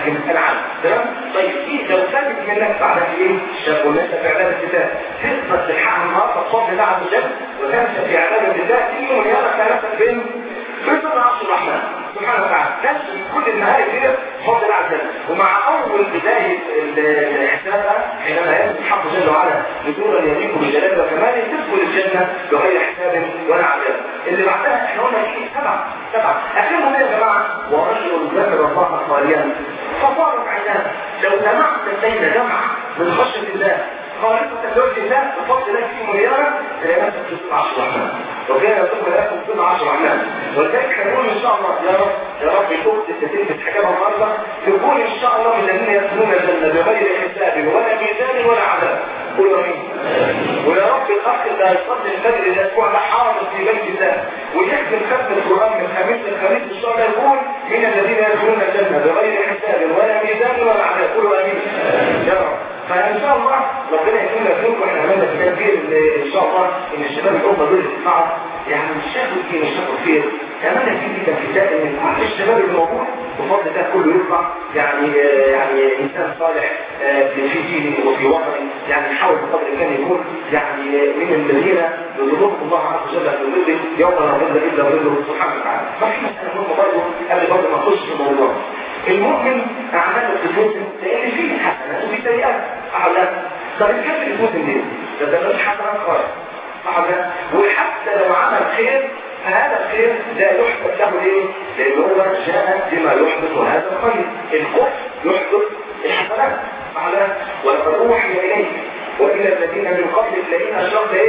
دي مساله عامه تمام طيب في لو ثابت منك بعد ايه شاب وليس في عباده الله تقدر تلحقها النهارده بفضل الله عز وجل وتنشا في عباده الله تيجي يوم القيامه تلاقي نفسك فين؟ في ظل عرش الرحمن سبحانه وتعالى تنشا كل المهارب دي بفضل الله عز وجل ومع اول بدايه الاحساس حينما ينزل الحق جل وعلا نزولا يليق بجلاله وكماله تدخل الجنه بغير حساب ولا عذاب اللي بعدها احنا قلنا في سبعه سبعه اخرهم ايه يا جماعه ورجل ذكر الله خاليا فصارت عيناه لو جمعت بين جمع من خشيه الله خالصة لوجه الله بفضل الله في مليارة تلاقي نفسك في سبع عشر رحمن وكان يقول لكم في سبع عشر رحمن ولذلك هنقول ان شاء الله يا رب يا رب يكون تتم حكامها النهارده تكون ان شاء الله من الذين يدخلون الجنة بغير حساب ولا ميزان ولا عذاب قولوا امين ويا رب الاخ اللي هيصلي الفجر الاسبوع ده حاضر في بيت الله ويحكم ختم القران من خميس لخميس ان شاء الله يكون من الذين يدخلون الجنه بغير حساب ولا ميزان ولا عذاب قولوا امين يا رب فان شاء الله ربنا يكون لكم واحنا عملنا كتاب كبير ان شاء الله ان الشباب الامه دول يسمعوا يعني مش شافوا كتير مش شافوا كتير عملنا كتير جدا في كتاب ان كل الشباب الموجود بفضل ده كله يطلع يعني يعني انسان صالح في دينه وفي وطنه يعني نحاول بقدر الامكان يكون يعني من الذين يظلمهم الله عز وجل في ظله يوم لا ظل الا ظله سبحانه وتعالى ما في مساله مهمه برضه قبل برضه ما نخش في الموضوع المؤمن اعماله في الموسم لان فيه حسنات وفيه سيئات صح ولا طب الكافر الموسم ليه؟ ده ده مش حسنات خالص صح ولا وحتى لو عمل خير فهذا الخير لا يحبط له ليه؟ لان هو جاء بما يحبط هذا الخير الكفر يحبط الحسنات صح ولا ولقد اوحي اليك والى الذين من قبلك لئن اشركت ايه؟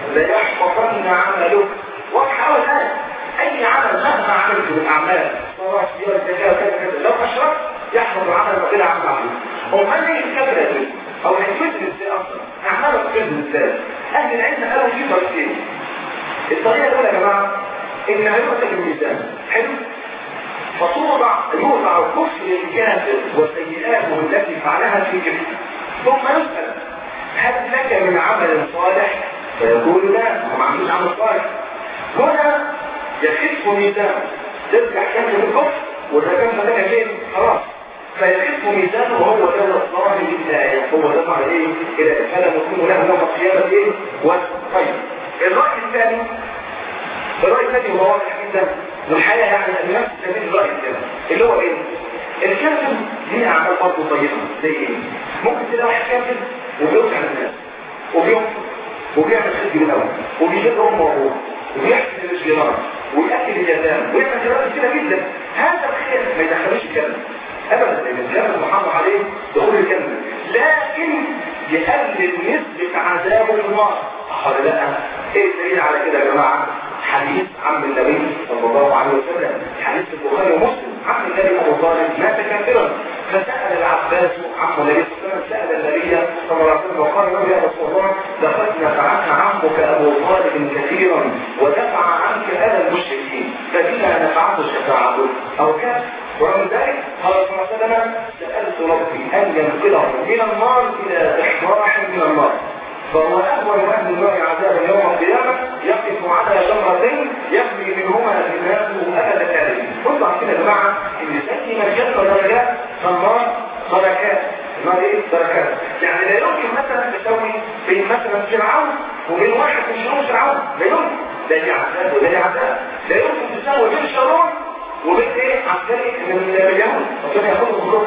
ليحبطن عملك واضحه اول ايه اي عمل مهما عملت من اعمال صلاه صيام زكاه كذا كذا لو اشركت يحبط العمل وغير عمل عمل امال ليه الكافر يدرس او هيفيد ازاي اصلا اعماله تفيد ازاي اهل العلم قالوا في طريقتين الطريقه الاولى يا جماعه ان هيمسك الميزان حلو فتوضع يوضع كفر الكافر وسيئاته التي فعلها في جبهه ثم يسال هل لك من عمل صالح فيقول لا هو ما عندوش عمل صالح هنا يخف ميزان ترجع كافر الكفر والرجال فتاك فين خلاص فيخف ميزانه وهو ده الظاهر لله هو ده معنى ايه الى فلا نكون له يوم القيامه ايه طيب الراي الثاني الراي الثاني هو واضح جدا والحقيقه يعني نفس سبيل الراي الثاني اللي هو ايه الكافر ليه اعمال برضه طيبه زي ايه ممكن تلاقي واحد كافر وبيوسع الناس وبينفق وبيعمل خير بالاول وبيجيب امه وابوه ويحسن الجيران ويأكل اليتامى ويعمل خيرات كتيره جدا هذا الخير ما يدخلوش الجنه ابدا لان الاسلام محرم عليه دخول الجنه لكن يقلل نسبه عذابه في النار صح ولا لا؟ ايه الدليل على كده يا جماعه؟ حديث عم النبي صلى الله عليه وسلم حديث البخاري ومسلم عم النبي ابو طالب مات كافرا فسال العباس عم النبي صلى الله عليه وسلم سال النبي صلى الله عليه وسلم وقال له يا رسول الله لقد نفعك عمك ابو طالب كثيرا ودفع عنك اذى المشركين فبما نفعته شفاعته او كان ورغم ذلك قال صلى الله عليه وسلم سالت ربي ان ينقله من النار الى احراح من النار فهو أهون أهل النار عذابا يوم القيامة يقف على جمرتين يحمي منهما الناس أبد الكاذبين بصوا على كده يا جماعة إن زي ما الجنة درجات فالنار دركات النار إيه؟ دركات يعني لا يمكن مثلا تسوي بين مثلا فرعون وبين واحد من شرور فرعون لا يمكن ده ليه عذاب وده ليه عذاب لا يمكن تسوي بين شرور وبين ايه عسكري من اليهود عشان ياخدوا كلهم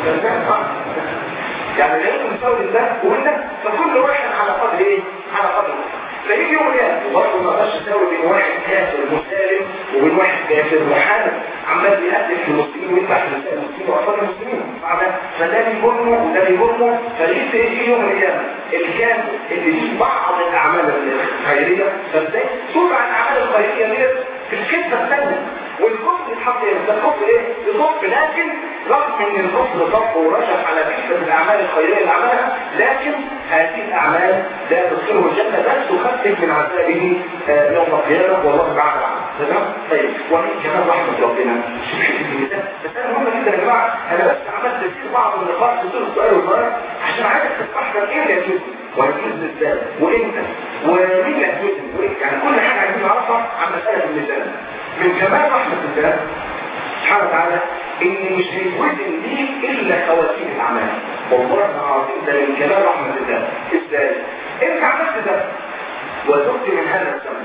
يعني لا يمكن تسوي ده وده فكل واحد على قدر ايه على قدر فيجي يوم ياتي برضه ما اقدرش اساوي بين واحد كافر مسالم وبين واحد كافر محارب عمال بيقتل في المسلمين ويذبح في المسلمين واطفال المسلمين فده بيجرمه وده بيجرمه فلسه يجي يوم القيامه الكافر اللي فيه بعض الاعمال الخيريه فازاي سرعه الاعمال الخيريه ديت في الكتفه الثانيه والكفر يتحط ايه؟ ده الكفر ايه؟ يصف لكن رغم ان الكفر صف ورشف على كتفه الاعمال الخيريه اللي عملها لكن هذه الاعمال لا تدخله الجنه بل تخفف من عذابه يوم القيامه والله تعالى عنه تمام؟ طيب ومن كمان رحمه ربنا شوف حته المثال بس انا مهم جدا يا جماعه انا بس عملت تفسير بعض النقاط في طول السؤال والجواب عشان عايزك تستحضر ايه اللي يجوز ويجوز ازاي وامتى ومين اللي يجوز يعني كل حاجه عايزين نعرفها عن مساله المثال من كمال رحمة الله سبحانه وتعالى ان مش هيوزن ليك الا إلا خواتيم الأعمال والله العظيم ده من كمال رحمة الله إزاي؟ أنت عملت ده وتبت من هذا الزمن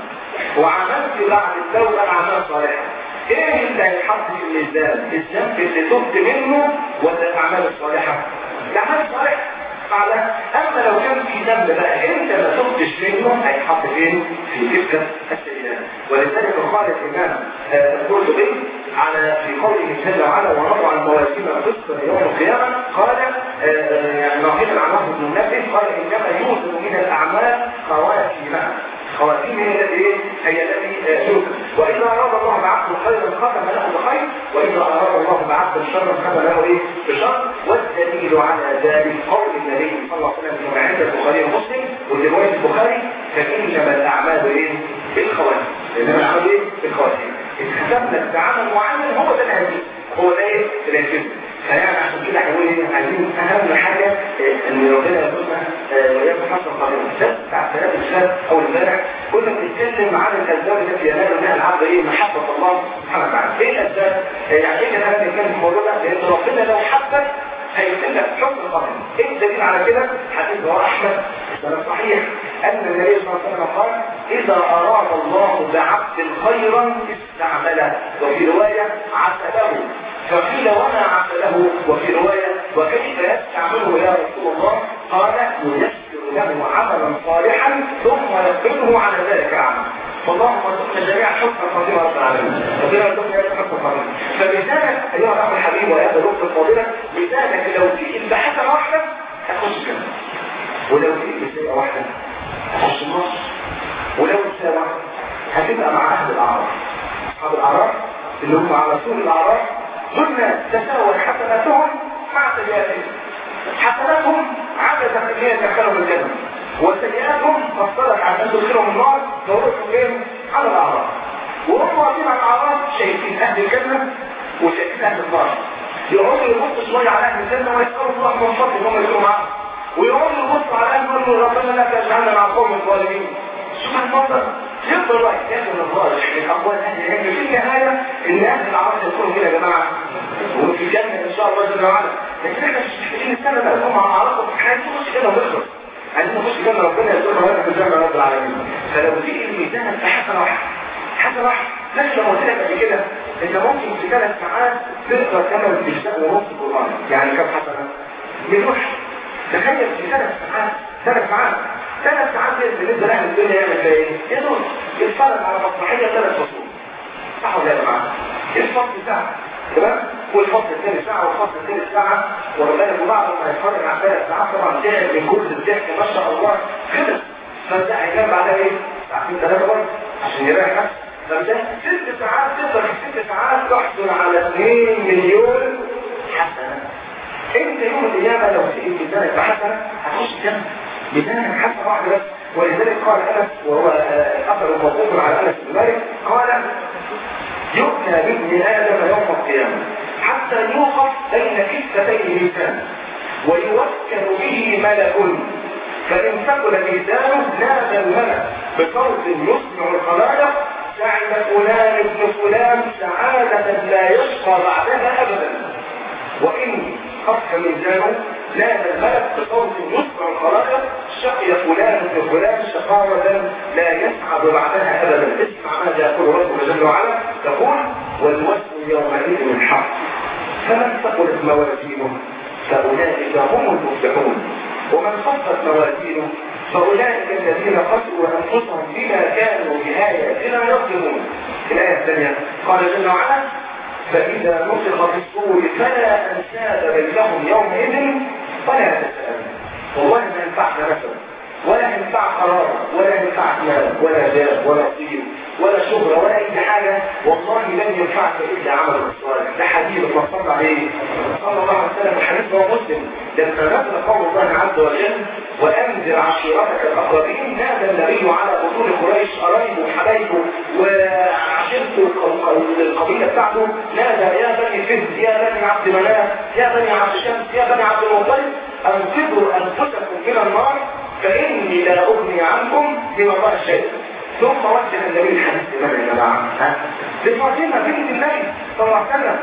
وعملت بعد التوبة أعمال صالحة ايه اللي هيتحط في الميزان؟ الذنب اللي تبت منه ولا الاعمال الصالحه؟ الاعمال الصالحه على اما لو كان في ذنب بقى انت ما تبتش منه هيتحط فين؟ في تلك السيئات ولذلك قال الامام القرطبي على في قوله جل وعلا ونضع الموازين القسط يوم القيامه قال يعني ناقلا عن وهب بن منبه قال انما يوزن من الاعمال خواتيمها خواتيم هي التي هي التي يوزن واذا اراد الله بعبد خيرا ختم له بخير واذا اراد الله بعبد شرا ختم له ايه بشر والدليل على ذلك قول النبي صلى الله عليه وسلم كما عند البخاري ومسلم وروايه البخاري فانما الاعمال ايه بالخواتيم انما الاعمال ايه بالخواتيم اتختم لك بعمل معين هو ده الهدف هو ده ايه الهدف فيعني عشان كده هنقول ايه عايزين اهم حاجه ان ربنا يرزقنا وياكم حسن قادمه الدرس بتاع ثلاث الشهر او امبارح كنا بنتكلم عن الاسباب التي ينال منها العبد ايه محبه الله سبحانه وتعالى ايه الاسباب؟ يعني ايه كده بنتكلم في الموضوع ده؟ لان ربنا لو حبك هيكتب لك حكم القدر ايه الدليل على كده؟ حديث رواه احمد السلام صحيح ان النبي صلى الله عليه وسلم قال اذا اراد الله بعبد خيرا استعمله وفي روايه عتبه فقيل وما عسله وفي رواية وكيف يستعمله يا رسول الله قال ييسر له عملا صالحا ثم يقبله على ذلك عمل اللهم ارزقنا جميعا حسن الخاتمه رب العالمين ربنا يرزقنا جميعا حسن الخاتمه فبذلك ايها الاخ الحبيب ويا الاخت الفاضله بذلك لو جئت بحسنه واحده هتخش الجنه ولو جئت بسيئه واحده هتخش النار ولو بسيئه واحده هتبقى مع اهل الاعراف اصحاب الاعراف اللي هم على طول الاعراف هن تساوت حسناتهم مع سيئاتهم حسناتهم عدد ان هي تدخلهم الجنه وسيئاتهم فصلت عن ان تدخلهم النار فوقفوا فين على الاعراف وهم واقفين على الاعراف شايفين اهل الجنه وشايفين اهل النار يقعدوا يبصوا شويه على اهل الجنه ويسالوا الله من فضل ان هم يكونوا معاهم ويقعدوا يبصوا على اهل النار ويقولوا ربنا لا تجعلنا مع القوم الظالمين شوف المنظر يفضل واحد ياكل الظالم من اقوال اهل العلم في النهايه ان اهل العرب يكونوا هنا يا جماعه وفي الجنه ان شاء الله جل وعلا لكن احنا مش محتاجين نستنى بقى لهم على عرفهم عايزين نخش كده ونخلص عايزين نخش جنه ربنا يرزقنا ويرزق في الجنه رب العالمين فلو في الميزان حسنه واحده حسنه واحده نفس لما قلت لك قبل كده انت ممكن في ثلاث ساعات تقدر كمان تشتغل ونص القران يعني كم حسنه؟ مليون تخيل في ثلاث ساعات ثلاث ساعات ثلاث ساعات بالنسبه لاهل الدنيا يعمل فيها ايه؟ يدور يتفرج على مسرحيه ثلاث فصول صح ولا يا جماعه؟ الفصل ساعه تمام؟ والفصل الثاني ساعه والفصل الثالث ساعه ولذلك بعض ما يتفرج على ثلاث ساعات طبعا تعب من كل الضحك ما شاء الله خلص فانت هينام بعدها ايه؟ ساعتين ثلاثه برضه عشان يريح نفسه فده ست ساعات تقدر في ست ساعات تحصل على 2 مليون حسنه انت يوم القيامه لو سئلت بذلك بحسنه هتخش الجنه بذلك حسنه واحده بس ولذلك قال انس وهو اثر موقوف على انس بن مالك قال يؤتى بابن ادم يوم القيامه حتى يوقف بين كفتي ميزان ويوكل به ملك فان ثقل ميزانه نادى الملك بصوت يسمع الخلائق سعد فلان ابن فلان سعادة لا يشقى بعدها ابدا وان خف ميزانه نادى الملك بصوت يسمع الخلائق شقي فلان ابن فلان شقاوة لا يسعد بعدها ابدا اسمع ماذا يقول ربنا جل وعلا يقول والوزن يومئذ الحق فمن ثقلت موازينه فاولئك هم المفلحون ومن خفت موازينه فاولئك الذين خسروا انفسهم بما كانوا باياتنا يظلمون الايه الثانيه قال جل وعلا فإذا نفخ في الصور فلا أنساب بينهم يومئذ ولا يتساءلون والله ما ينفعنا مثلا ولا ينفع قرار ولا ينفع مال ولا جاه ولا طيب ولا شهرة ولا أي حاجة والله لن ينفعك إلا عمل الصالح ده حديث الله صلى عليه صلى الله عليه وسلم الحديث هو مسلم لما نزل قول الله عز وجل وأنذر عشيرتك الأقربين نادى النبي على بطول قريش قرايبه وحبايبه وعشيرته القبيلة بتاعته نادى يا بني فهد يا بني عبد مناف يا بني عبد شمس يا بني عبد المطلب أنقذوا أنفسكم من النار فإني لا أغني عنكم من الله شيء ثم وجه النبي الحديث لمن يا جماعة؟ لفاطمة بنت النبي صلى الله عليه وسلم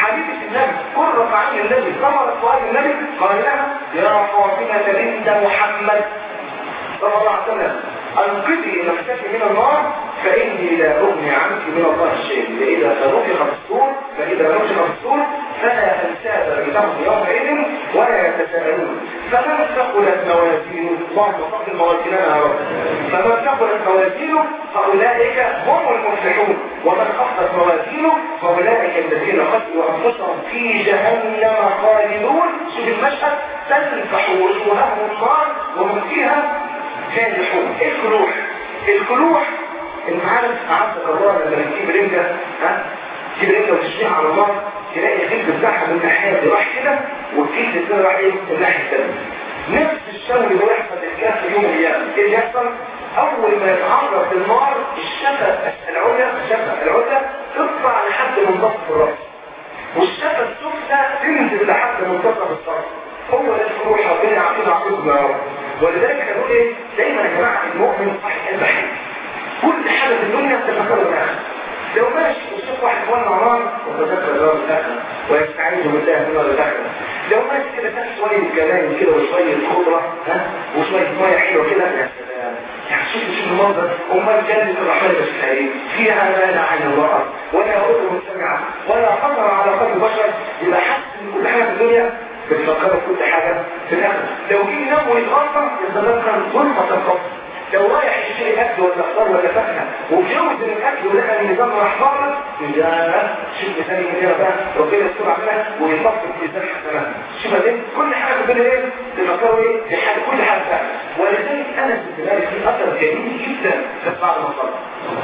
حبيبة النبي قرة عين النبي ثمرة فؤاد النبي قال لها يا فاطمة بنت محمد صلى الله عليه وسلم انقذي نفسك من النار فاني لا اغني عنك من الله شيء فاذا نفخ في الصور فاذا نفخ في الصور فلا انساب بينهم يومئذ ولا يتساءلون فمن ثقلت موازينه اللهم ثقل موازيننا يا رب فمن ثقلت موازينه فاولئك هم المفلحون ومن خفت موازينه فاولئك الذين خسروا انفسهم في جهنم خالدون شوف المشهد تلفح وجوههم النار وهم فيها كالحون ايه الكلوح الكلوح انت عارف قعدت قرار لما تجيب رنجة ها تجيب رنجة وتشتيها على النار تلاقي الجلد بتاعها من الناحية دي راح كده والجلد الثاني راح ايه من الناحية الثانية نفس الشوي اللي بيحصل للكاس في يوم الايام ايه اللي يحصل؟ اول ما يتعرض النار الشفة العليا الشفة العليا تطلع لحد منتصف الراس والشفة السفلى تنزل لحد منتصف الصدر هو ده الفروح ربنا يعطينا عقوبنا يا رب ولذلك نقول ايه دايما يا جماعه المؤمن صحيح البحث كل حاجه في الدنيا تتفكر الاخر لو ماشي وشوف واحد ولع نار وتذكر الله الاخر ويستعيذ بالله من الله الاخر لو ماشي كده تحت شويه جمال كده وشويه خضره ها وشويه ميه حلوه كده يا سلام يعني شوف شوف المنظر امال جنه الرحمن البشريه فيها ما لا عين الله ولا اذن سمعت ولا خطر على قلب بشر يبقى حاسس ان كل حاجه في الدنيا بتفكر في كل حاجة في الآخر لو جه ينام ويتغطى يتذكر ظلمة القبر لو رايح يشتري أكل ولا خضار ولا فاكهة وجوز من الأكل ولقى النظام راح بره يا شوف ثاني من هنا بقى ربنا يستر علينا ويطفي في ميزان حسنات شوف دي كل حاجة في الدنيا ايه تفكروا ايه في حاجة كل حاجة فعلا ولذلك أنا في ذلك في أثر جميل جدا بس بعد ما صلى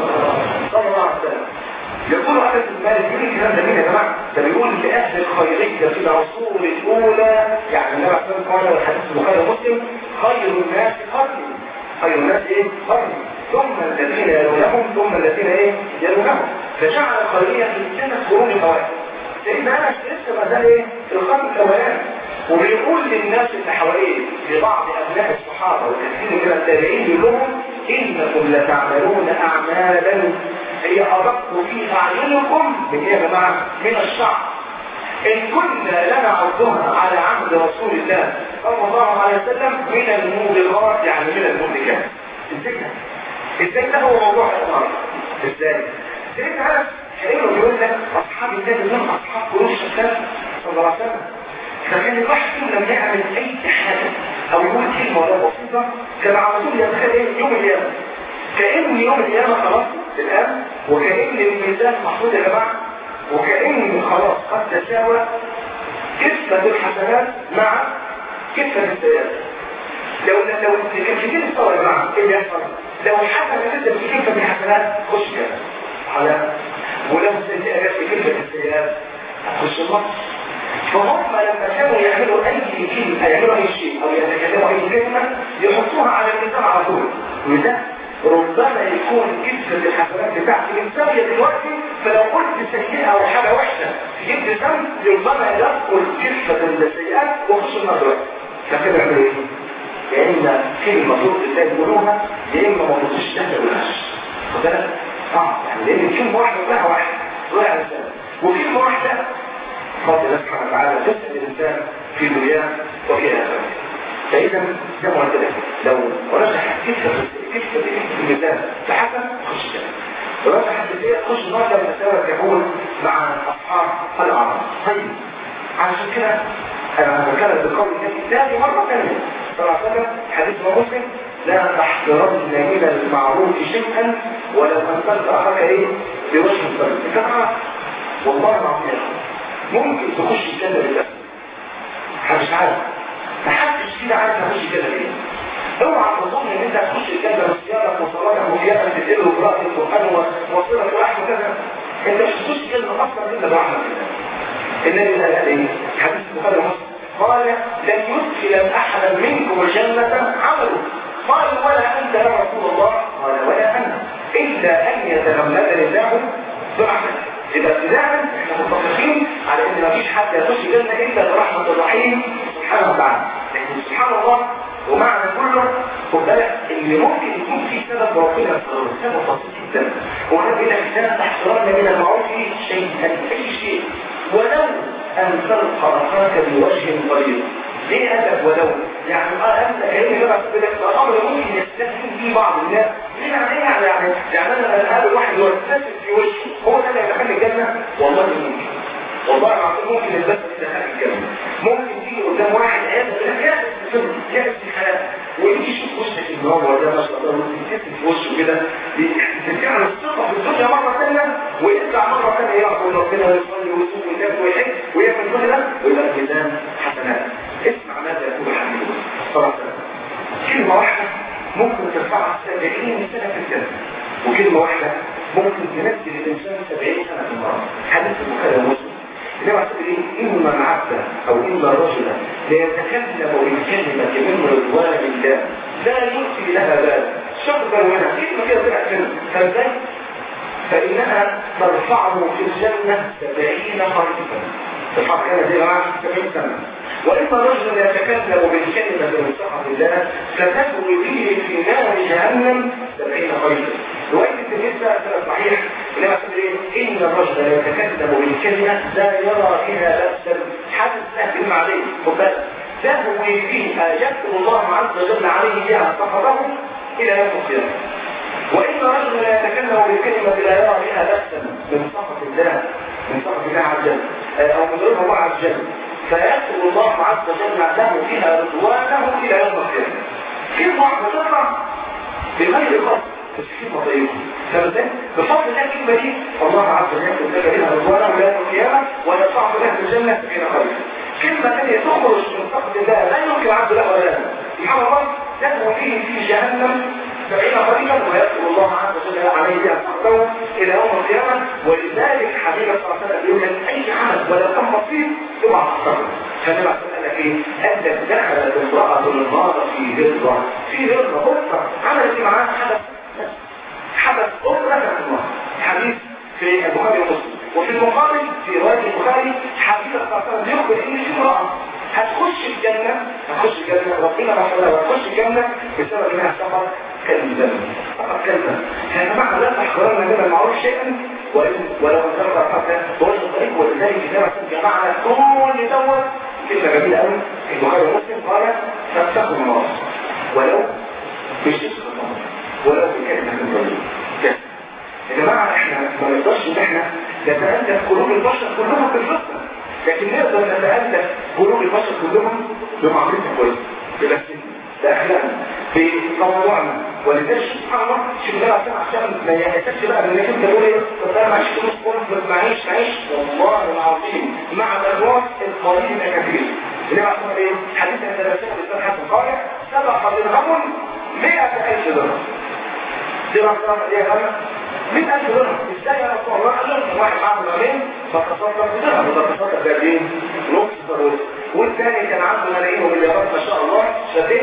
صلى الله عليه وسلم يقول أنس بن مالك يقول الكلام ده مين يا جماعة؟ ده بيقول لأهل الخيرية في العصور الأولى يعني النبي عليه الصلاة والسلام قال والحديث البخاري ومسلم خير الناس قرني خير الناس إيه؟ قرني ثم الذين يلونهم ثم الذين إيه؟ يلونهم فجعل الخيرية في سنة قرون الفوائد سيدنا أنس لسه ما زال إيه؟ في القرن الأولاني وبيقول للناس اللي حواليه لبعض أبناء الصحابة وكثير من التابعين يقول لهم إنكم لتعملون أعمالا هي أدق في أعينكم من إيه يا جماعة؟ من الشعر إن كنا لنعرضها على عهد رسول الله صلى الله عليه وسلم من الموبقات يعني من المهلكات الذكر الذكر هو موضوع الأمر إزاي؟ سيدنا أنس كأنه بيقول لك أصحاب النبي لهم أصحاب قروش الشمس صلى الله عليه وسلم فكان الواحد فيهم لما يعمل أي حاجة أو يقول كلمة ولا بسيطة كان على طول يتخيل إيه يوم القيامة كأن يوم القيامة خلاص الآن وكأن الميزان محطوط يا جماعة وكأن خلاص قد تساوى كفة الحسنات مع كفة السيئات لو لو الكفتين استوى يا جماعة ايه اللي يحصل؟ لو حسنة جدا في كفة الحسنات خش كده على ولو سيئات في كفة السيئات هتخش النص فهم لما كانوا يعملوا اي كلمة يعملوا اي شيء او يتكلموا اي كلمة يحطوها على الميزان على طول وده ربما يكون كسبة الحسنات بتاعتي مساوية دلوقتي فلو قلت سيئة او حاجة وحشة جبت ذنب ربما يدخل كسبة السيئات وخش النار دلوقتي فكده يعملوا ايه؟ يا اما كلمة صوت الله يقولوها يا اما ما تخش تحت ولاش خد بالك؟ اه يعني لان كلمة واحدة لها واحد ولا انسان وكلمة واحدة فضل الله سبحانه وتعالى تسأل الانسان في دنياه وفي اخرته فإذا زي ما قلت لك لو رجح كفة كفة في الميزان فحسن خش جنة ورجح السيئة خش النار لما سوى يكون مع أصحاب الأعراض طيب عشان كده أنا بتكلم بقول النبي ثاني مرة ثانية صلى الله عليه وسلم حديث مسلم لا تحقرن من المعروف شيئا ولو أن تلقى أخاك إيه بوجه الطريق أنت عارف والله العظيم ممكن تخش الجنة بالله مش عارف محدش كده عارف يخش كده ليه اوعى تظن ان انت هتخش الجنه بصيامك وصلاتك وقيامك تدل وقراءه القران وصلك ورحمه كذا انت مش هتخش الجنه اصلا الا برحمه الله النبي قال ايه حديث البخاري ومسلم قال لن يدخل احدا منكم الجنه عمله قال ولا انت يا رسول الله قال ولا انا الا ان يتغمدني الله برحمته يبقى ابتداء احنا متفقين على ان مفيش حد يخش الجنه الا برحمه الرحيم سبحانه وتعالى لكن سبحان الله ومعنى كله خد بالك اللي ممكن يكون فيه سبب ربنا يسره سبب بسيط جدا هو ده بيقول لك لا تحصرن من المعروف شيئا اي شيء ولو ان تلقى اخاك بوجه طريق ليه قال لك ولو يعني اه انت كلمه بقى بدك الامر ممكن يستسلم فيه بعض الناس ليه يعني ايه يعني يعني يعني انا لما اقابل واحد يستسلم في وشه هو ده اللي هيدخلني الجنه والله ممكن والله العظيم ممكن البس يدخلني الجنه ممكن تيجي قدام واحد عياذا بالله يعرف السر يعرف الحياه ويجي يشوف وشك ان هو ده ما شاء الله ويتكتب في وشه كده ترجع له الثقه في الدنيا مره ثانيه ويرجع مره ثانيه يعبد ربنا ويصلي ويصوم وينام ويحج ويعمل كل ده ويبقى ميزان حسنات اسمع ماذا يقول حبيبه صلى الله عليه وسلم كلمه واحده ممكن ترفعها 70 سنه في الجنه وكلمه واحده ممكن تنزل الانسان 70 سنه في النار حديث البخاري ومسلم إنما تقول إيه إما العبد أو إما الرجل ليتكلم بالكلمة من رضوان الله لا يؤتي لها بال شرطا منها كلمة كده طلعت منه فازاي؟ فإنها ترفعه في الجنة سبعين خريفا ترفع كده دي معاه سبعين سنة وإما رجل يتكلم بالكلمة من سخط الله فتكوي به في نار جهنم سبعين خريفا رواية التلميذ بقى سنة صحيح إنما تقول إيه إن الرجل يتكلم بالكلمة لا يرى فيها بأسا حدث سهل عليه خد بالك تهوي فيها يكتب الله عز وجل عليه بها سخطه إلى يوم القيامة وإن رجل يتكلم بالكلمة لا يرى فيها بأسا من سخط الله من سخط الله عز وجل أو من رضا الله عز وجل فيكتب الله عز وجل له فيها رضوانه إلى يوم القيامة كلمة واحدة تقرأ بغير قصد تسكين مضيق فبالتالي بفضل الله الكلمة دي الله عز وجل يكتب لها رضوانه إلى يوم القيامة ويرفعه له في الجنة في خير كلمة ثانية تخرج من سخط الله لا يمكن عبد له ولا له سبحان الله له فيه في جهنم سبعين قريبا ويذكر الله عز وجل عليه بها سخطه الى يوم القيامه ولذلك حبيبي صلى الله عليه وسلم يقول لك اي عمل ولو كان بسيط اوعى تخسره فالنبي عليه قال لك ايه؟ انت دخلت امراه النار في هرة في هرة غرفه عملت ايه معاها حدث حدث غرفه في النار حديث في البخاري ومسلم وفي المقابل في روايه البخاري حبيبي صلى الله عليه وسلم يخبر ان في امراه هتخش الجنة هتخش الجنة ربنا رحمه وهتخش الجنة بسبب انها سفر كلمة فقط كلمة يا جماعة لا تحقرن من المعروف شيئا ولو انتظر حتى وجه الطريق ولذلك كتابة جماعة كل دوت كلمة جميلة قوي البخاري ومسلم قال فاتقوا النار ولو بشق النار ولو بكلمة من طريق يا جماعة احنا ما نقدرش ان احنا نتألف قلوب البشر كلهم في الفطرة لكن نقدر نتألف قلوب البشر كلهم بمعرفة كويسة بلسنة بأخلاقنا بموضوعنا ولذلك سبحان الله شوف ده عشان عشان ما يحسش بقى انك انت تقول ايه طب انا معيش فلوس خالص معيش معيش والله العظيم مع الاموات القليل كثير اللي هو عشان ايه حديث عند الرسول الاسلام حسن قال سبق درهم 100000 درهم درهم درهم ايه يا 100000 درهم ازاي يا رسول الله قال لهم واحد معاه درهمين فتصدق بدرهم وتصدق بقد نص فلوس والثاني كان عنده ملايين ومليارات ما شاء الله شديد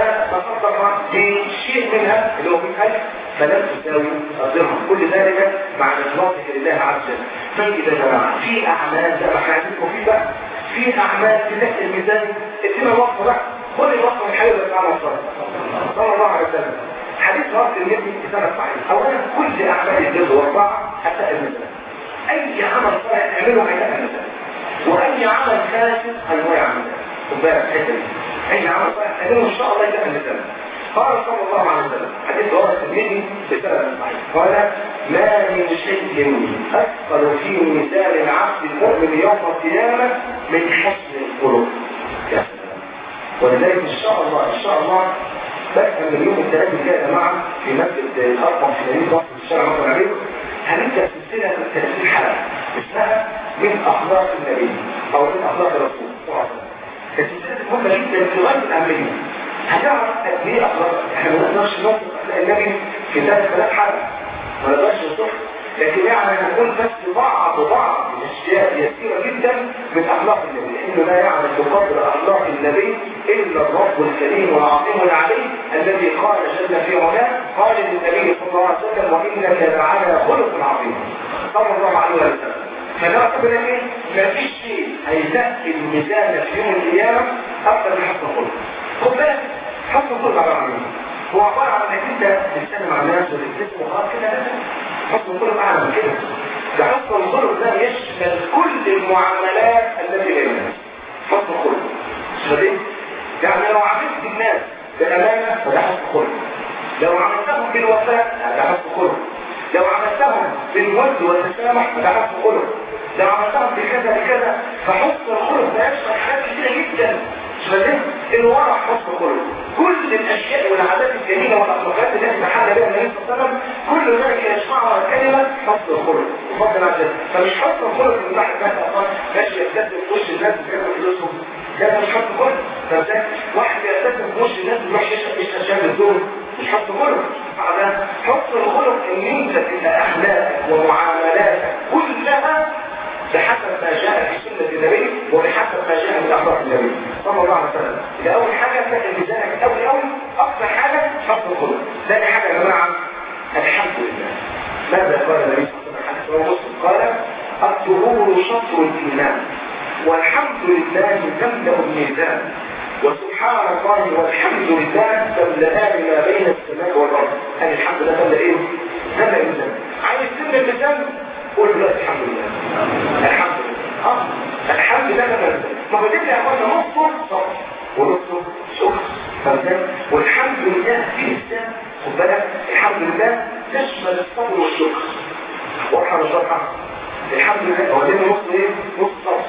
فتصدق بشيء منها اللي هو 100000 فلم تساوي الدرهم كل ذلك مع اخلاصك لله عز وجل طيب يا جماعه في اعمال زي ما احنا عايزينكم في بقى في اعمال تلك الميزان ادينا الوقت بقى خد الوقت من حيث بتاع مصر صلى الله عليه وسلم حديث رأس النبي في سنة صحيح اولا كل اعمال البر والطاعه حتى الميزان اي عمل صالح تعمله هيبقى الميزان واي عمل فاسد هيضيع عمله خد بالك الحته دي اي عمل صالح تعمله ان شاء الله يبقى الميزان قال صلى الله عليه وسلم حديث رواه الترمذي بسند صحيح قال ما من شيء اثقل في ميزان العبد المؤمن يوم القيامه من حسن الخلق ولذلك ان شاء الله ان شاء الله بس من يوم الثلاث الجاي يا جماعه في مسجد الارقم في مدينه مصر في الشارع مصر العربي هنبدا سلسله من 30 حلقه اسمها من اخلاق النبي او من اخلاق الرسول صلى الله عليه وسلم السلسله مهمه جدا في غايه الاهميه هنعرف قد ايه اخلاق احنا ما نقدرش نوصف اخلاق النبي في ثلاث ثلاث حلقه ما نقدرش نوصف لكن يعني هنقول بس بعض بعض الاشياء يسيره جدا من اخلاق النبي لانه لا يعرف بقدر اخلاق النبي الا الرب الكريم والعظيم العليم الذي قال جل في علاه قال للنبي صلى الله عليه وسلم وانك لعلى خلق عظيم صلى الله عليه وسلم فنعتبر ايه؟ ما فيش شيء هيزكي الميزان في يوم القيامه اكثر من حسن الخلق خد بالك حسن الخلق عباره عن ايه؟ هو عباره عن انك انت تتكلم مع الناس وتتكلم وخلاص كده لا حسن الخلق اعلى من كده ده حسن الخلق ده يشمل كل المعاملات التي بيننا حسن الخلق فدي يعني لو عملت الناس بأمانة فده حسن خلق لو عملتهم بالوفاء ده حسن خلق لو عملتهم بالود والتسامح فده حسن خلق لو عملتهم بكذا بكذا فحسن الخلق ده يشمل حاجات كتيرة جدا فده الورع حسن خلق كل الاشياء والعادات الجميله والاخلاقيات اللي احنا حالنا بها النبي صلى الله عليه وسلم كل ذلك يجمعها كلمه حسن الخلق بفضل عن فمش حسن الخلق ان واحد بس اصلا ماشي يبتسم في وش الناس بيعمل فلوسهم ده مش حسن خلق فده واحد يبتسم في وش الناس بيروح يشرب يشرب شاي الدور مش حسن خلق فده حسن الخلق ان انت تبقى اخلاقك ومعاملاتك كلها بحسب ما جاء في سنة النبي وبحسب ما جاء من أخبار النبي صلى الله عليه وسلم ده أول حاجة كانت ميزانك أول أول أكثر حاجة حسن الخلق ثاني حاجة يا جماعة الحمد لله ماذا قال النبي صلى الله عليه وسلم قال الطهور شطر الإيمان والحمد لله تملأ الميزان وسبحان الله والحمد لله تملأان ما بين السماء والأرض هل الحمد لله تملأ إيه؟ تملأ الميزان عايز تملأ الميزان قول دلوقتي الحمد لله الحمد لله اه الحمد لله ده ما هو ده يا اخوانا نصه صبر ونصه شكر فهمت والحمد لله في الاسلام خد بالك الحمد لله تشمل الصبر والشكر واضحه مش واضحه الحمد لله هو ده نص ايه نص صبر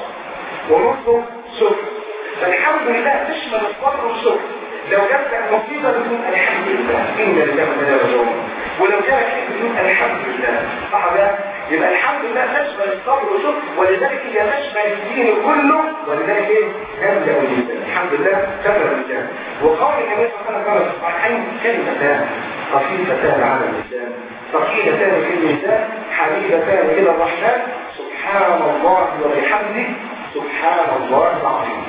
ونصه شكر فالحمد لله تشمل الصبر والشكر لو جات لك مصيبه بتقول الحمد لله ان لله وإنا راجعون ولو جالك شيء بتقول الحمد لله صح ده يبقى الحمد لله تشمل الصبر والشكر ولذلك هي تشمل الدين كله ولذلك ايه تبدا الميزان الحمد لله تبدا الميزان وقول النبي صلى الله عليه وسلم في الصحيحين كلمتان خفيفتان على اللسان ثقيلتان في الميزان حبيبتان الى الرحمن سبحان الله وبحمده سبحان الله العظيم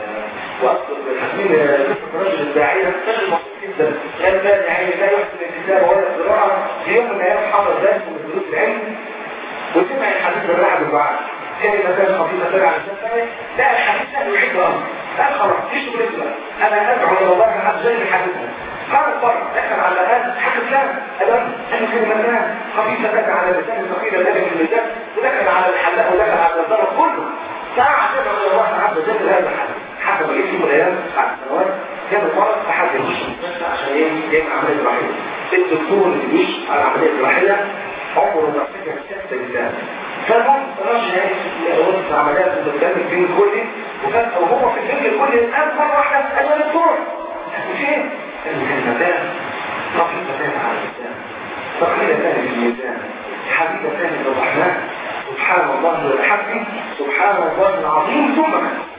واذكر بالحكيم قصه رجل الداعيه رجل مصروف جدا كان لا يعني لا يحسن الكتابه ولا القراءه في يوم من الايام حضر درس من دروس العلم وسمع الحديث بالراحه بالدعاء كلمتان خفيفتان على الشفاء لا الحديث لا يحب امر قال خلاص ايش شغلتنا انا ادعو الى الله عز وجل بحديثنا قال الفرق دخل على هذا حدث لا ادم ان كلمتان خفيفتان على اللسان ثقيله لك في اللسان ودخل على الحلاق ودخل على الضرب كله ساعة تدعو الى الله عز وجل هذا الحدث حسب ايه في الايام بعد سنوات كان المرض احد يخش المستشفى عشان ايه يعمل عمليه جراحيه الدكتور اللي بيش على العمليه الجراحيه عمره ما افتكر سته لله فالمهم الراجل يعني وسط عمليات بتتكلم فيه الكلي وفجاه وهو في الفيلم الكلي الان مره واحده قال له دكتور فين؟ الكلمتان خفيفتان على اللسان ثقيلتان في الميزان حبيبتان للرحمن سبحان الله وبحمده سبحان الله العظيم ثم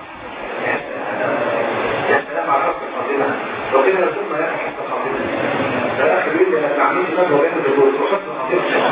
يا سلام على حسن الخاتمة ربنا يرزقنا يا حسن الخاتمة ده الاخ بيقول لي انا عاملين شباب وبين الدكتور وحسن الخاتمة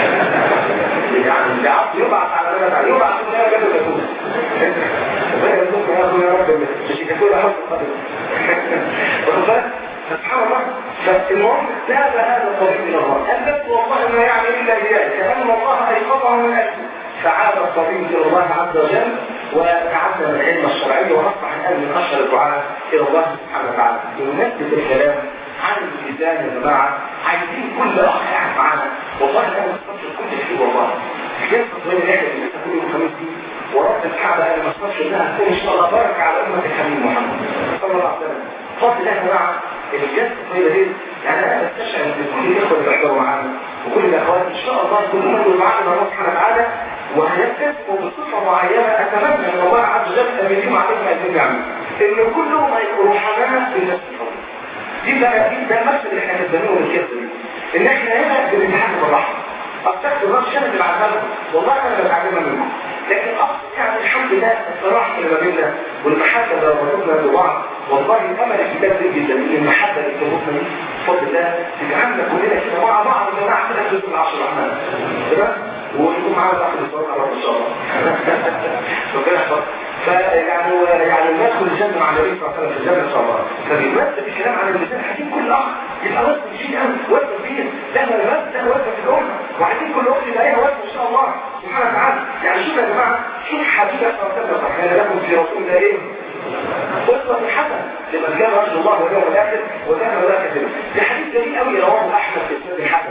يعني العبد يبعث على بلد عليه يبعث من هنا جنب الدكتور ربنا يرزقنا يا اخويا يا رب مش يكون حسن الخاتمة واخد بالك سبحان الله فالمهم تاب هذا الطبيب الى الله قال بس والله ما يعني الا اياه كان الله ايقظه من اجله فعاد الطبيب الى الله عز وجل وتعلم العلم الشرعي واصبح الان من اشهر الدعاء الى الله سبحانه وتعالى بمناسبه الكلام عن الميزان يا جماعه عايزين كل اخ قاعد معانا والله انا مستشفى كل شيء والله كيف تطوير الرحله اللي لسه كل يوم خميس دي ورب الكعبه انا مستشفى انها تكون ان شاء الله بركه على امه الحبيب محمد صلى الله عليه وسلم فضل الله يا جماعه الجلسه الطويله دي يعني انا بستشعر ان كل الاخوه اللي بيحضروا معانا وكل الاخوات ان شاء الله كلهم يكونوا معانا مع الله سبحانه وتعالى وهيكتسبوا بصفة معينة أتمنى من الله عز وجل أن يديم عليهم هذه النعمة إن كلهم هيكونوا حمامات بالنفس دي بقى دي ده المثل اللي احنا بنسميه الكذب إن احنا هنا بنتحدث بالرحمة أستغفر الله عشان اللي بعمله والله أنا بتعلمها منكم لكن أصل يعني الحمد لله الصراحة اللي ما بيننا والمحبة اللي ربطتنا ببعض والله الأمل الكتاب دي جدا إن المحبة اللي بتربطنا دي بفضل الله تجعلنا كلنا كده مع بعض يا جماعة كده في اسم العشر الرحمن تمام ويكون معانا واحد يصور على ان شاء الله ربنا يحفظك فيعني يعني ندخل الجنه مع النبي صلى الله عليه وسلم في الجنه ان شاء الله فبيمثل الكلام عن الميزان عايزين كل اخ يبقى وزن شديد قوي وزن كبير ده وزن ده وزن في الامه وعايزين كل اخت يبقى لها وزن ان شاء الله سبحانه وتعالى يعني شوف يا جماعه شوف حبيبي صلى الله عليه وسلم كان لكم في رسول الله ايه أسوة حسنة لمن كان رجل الله واليوم الآخر وذكر ذلك كثيرا. في حديث جميل قوي رواه أحمد في السنة الحسن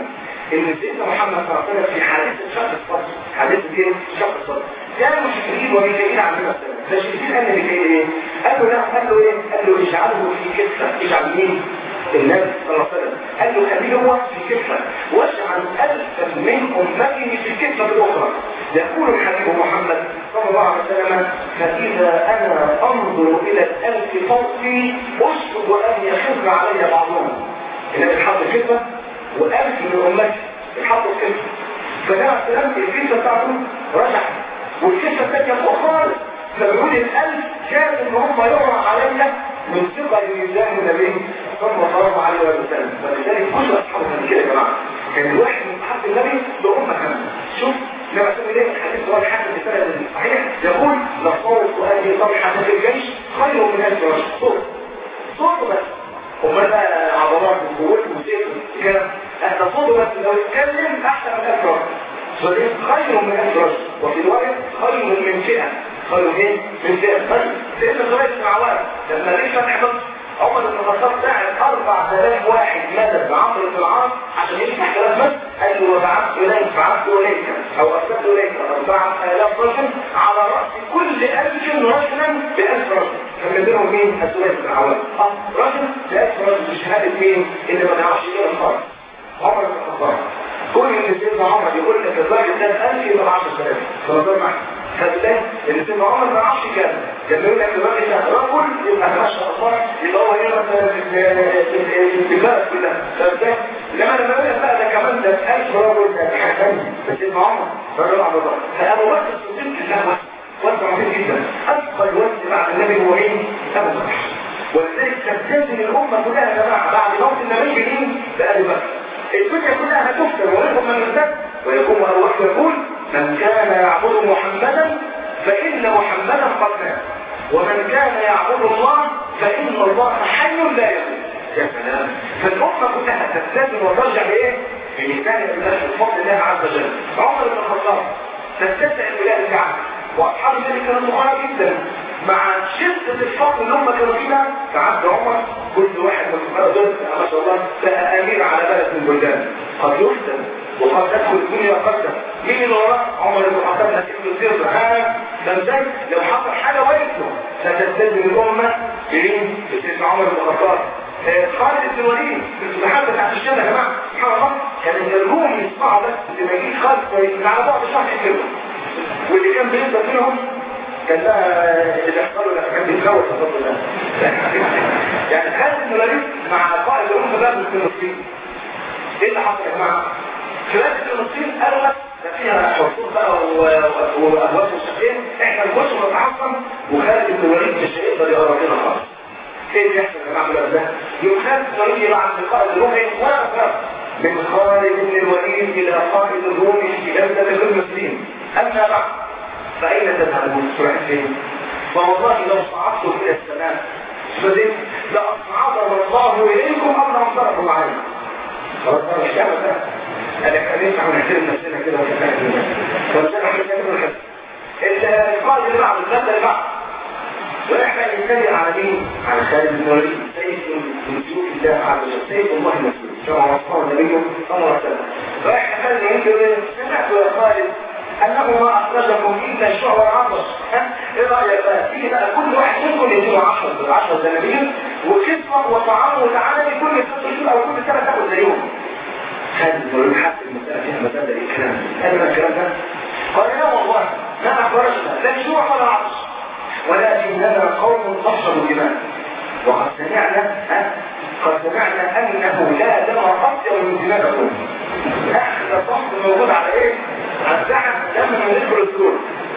ان سيدنا محمد صلى الله عليه وسلم في حادثه شق الصدر حادثه ايه؟ شق الصدر كان مشركين وميكائيل عندنا السلام فالشركين قال لميكائيل ايه؟ قال له لا قال له ايه؟ قال له اجعله في كتفه اجعل مين؟ النبي صلى الله عليه وسلم قال له خليه هو في كتفه واجعل الفا من امته في الكتفه الاخرى يقول الحبيب محمد صلى الله عليه وسلم فاذا انا انظر الى الالف فوقي اشفق ان يخف علي بعضهم النبي حط كتفه والف من امتي اتحط في كتفه فده السلام الكتفه بتاعته رجعت والكتفه الثانيه فوق خالص فبيقول الالف كان ان هم يقرا عليا من ثقة ميزان النبي صلى الله عليه وسلم ولذلك كل اصحابه كان كده يا جماعه كان الواحد من اصحاب النبي بأمة كاملة شوف لما سمي ليه الحديث هو الحسن بسند صحيح يقول لصوت هذه طرحة في الجيش خير من ألف رجل صوت صوت بس امال بقى عضلات وقوات وسيف كده احنا صوته بس لو اتكلم احسن من ألف رجل فدي خير من ألف رجل وفي رواية خير من فئة خير ايه؟ من فئة طيب سيدنا زبير بن عوام لما ليه فتح مصر عمر بن الخطاب ساعد 4000 واحد مدد بعمرو بن العاص عشان يفتح كلام مصر قال له وبعثت اليك بعثت اليك او ارسلت اليك 4000 رجل على راس كل 1000 رجلا ب 1000 رجل كان منهم مين؟ الزبير بن عوام اه رجل ب 1000 رجل بشهاده مين؟ اللي ما نعرفش ايه الخالص عمر بن الخطاب كل ان سيدنا عمر يقول لك الراجل ده 1000 يبقى 10000 فنظر معك فبالتالي ان سيدنا عمر ما عرفش كده لما يقول لك الراجل ده رجل يبقى ما شاء الله يبقى هو هنا مثلا في البلد كلها فبالتالي لما لما يقول لك بقى ده كمان ده 1000 رجل ده حاجه ثانيه بس سيدنا عمر رجل عبد الله فابو بكر الصديق الله وانت عظيم جدا اثقل وزن بعد النبي هو ايه؟ ابو بكر ولذلك تبتسم الامه كلها يا جماعه بعد موت النبي مين؟ بابي بكر الدنيا كلها هتفتن ويقوم من الناس ويقوم الله يقول من كان يعبد محمدا فإن محمدا قد مات ومن كان يعبد الله فإن الله حي لا يموت يا سلام فالأمة كلها تستاذن وترجع لإيه؟ بمثال الله بفضل الله عز وجل عمر بن الخطاب تستدعي الولاية العامة وأصحاب النبي كانوا صغار جدا مع شدة الفضل اللي هم كانوا فيها فعبد عمر كل واحد من الصغار دول ما شاء الله بقى أمير على بلد من البلدان قد يفتن وقد تدخل الدنيا قدم مين اللي وراه عمر بن الخطاب هتبقى السر ها فازاي لو حصل حاجه وقفته ستستلزم الامه بمين؟ بسيدنا عمر بن الخطاب خالد بن الوليد في السباحات بتاعت الشام يا جماعه سبحان الله كان النجوم يسمعوا بس لما يجي خالد كويس على بعد شهر كده واللي كان بيفضل فيهم كان بقى اللي بيحصلوا لما كان بيتجوز بفضل الله يعني خالد بن الوليد مع قائد الامه بقى في فلسطين ايه اللي حصل يا جماعه؟ خلال فلسطين قالوا لك ده فيها حصول بقى وابواب مستقيم احنا نخش ونتعصب وخالد بن الوليد مش هيقدر يقرا لنا خالص ايه اللي يحصل يا جماعه ده؟ يوم خالد بن الوليد يبعت لقائد الرومي ولا فرق من خالد بن الوليد الى قائد الرومي في بلده المسلمين اما بعد فاين تذهبون؟ تروح فين؟ فوالله لو صعدتم الى السماء فزيد لاصعدنا الله اليكم ام لانصركم علينا خلاص انا مش كده انا خلينا نحترم نفسنا كده وكفايه فبالتالي احنا بنعمل كده القائد اللي بعد المبدا اللي بعد واحنا نتكلم على مين؟ على خالد بن الوليد سيف من سيوف الله عز وجل سيف الله المسلول كما وصفه النبي صلى الله عليه وسلم فاحنا خالد يمكن سمعت يا خالد انه ما اخرجكم الا الشعر والعطش ايه رايك بقى تيجي بقى كل واحد منكم يديله 10 10 زنابير وكسوه وطعام وتعالى كل ست شهور او كل سنه تاخد زيهم هذا الظلم حتى المسألة فيها مسألة الكلام هذا الكلام ده قال لا والله ما أخبرتنا لا جوع ولا عطش ولكننا قوم أبصروا دماء وقد سمعنا قد سمعنا أنه لا دم أطيب من دماءكم أخذ الضغط موجود على إيه؟ على الزحف لما ندخل السور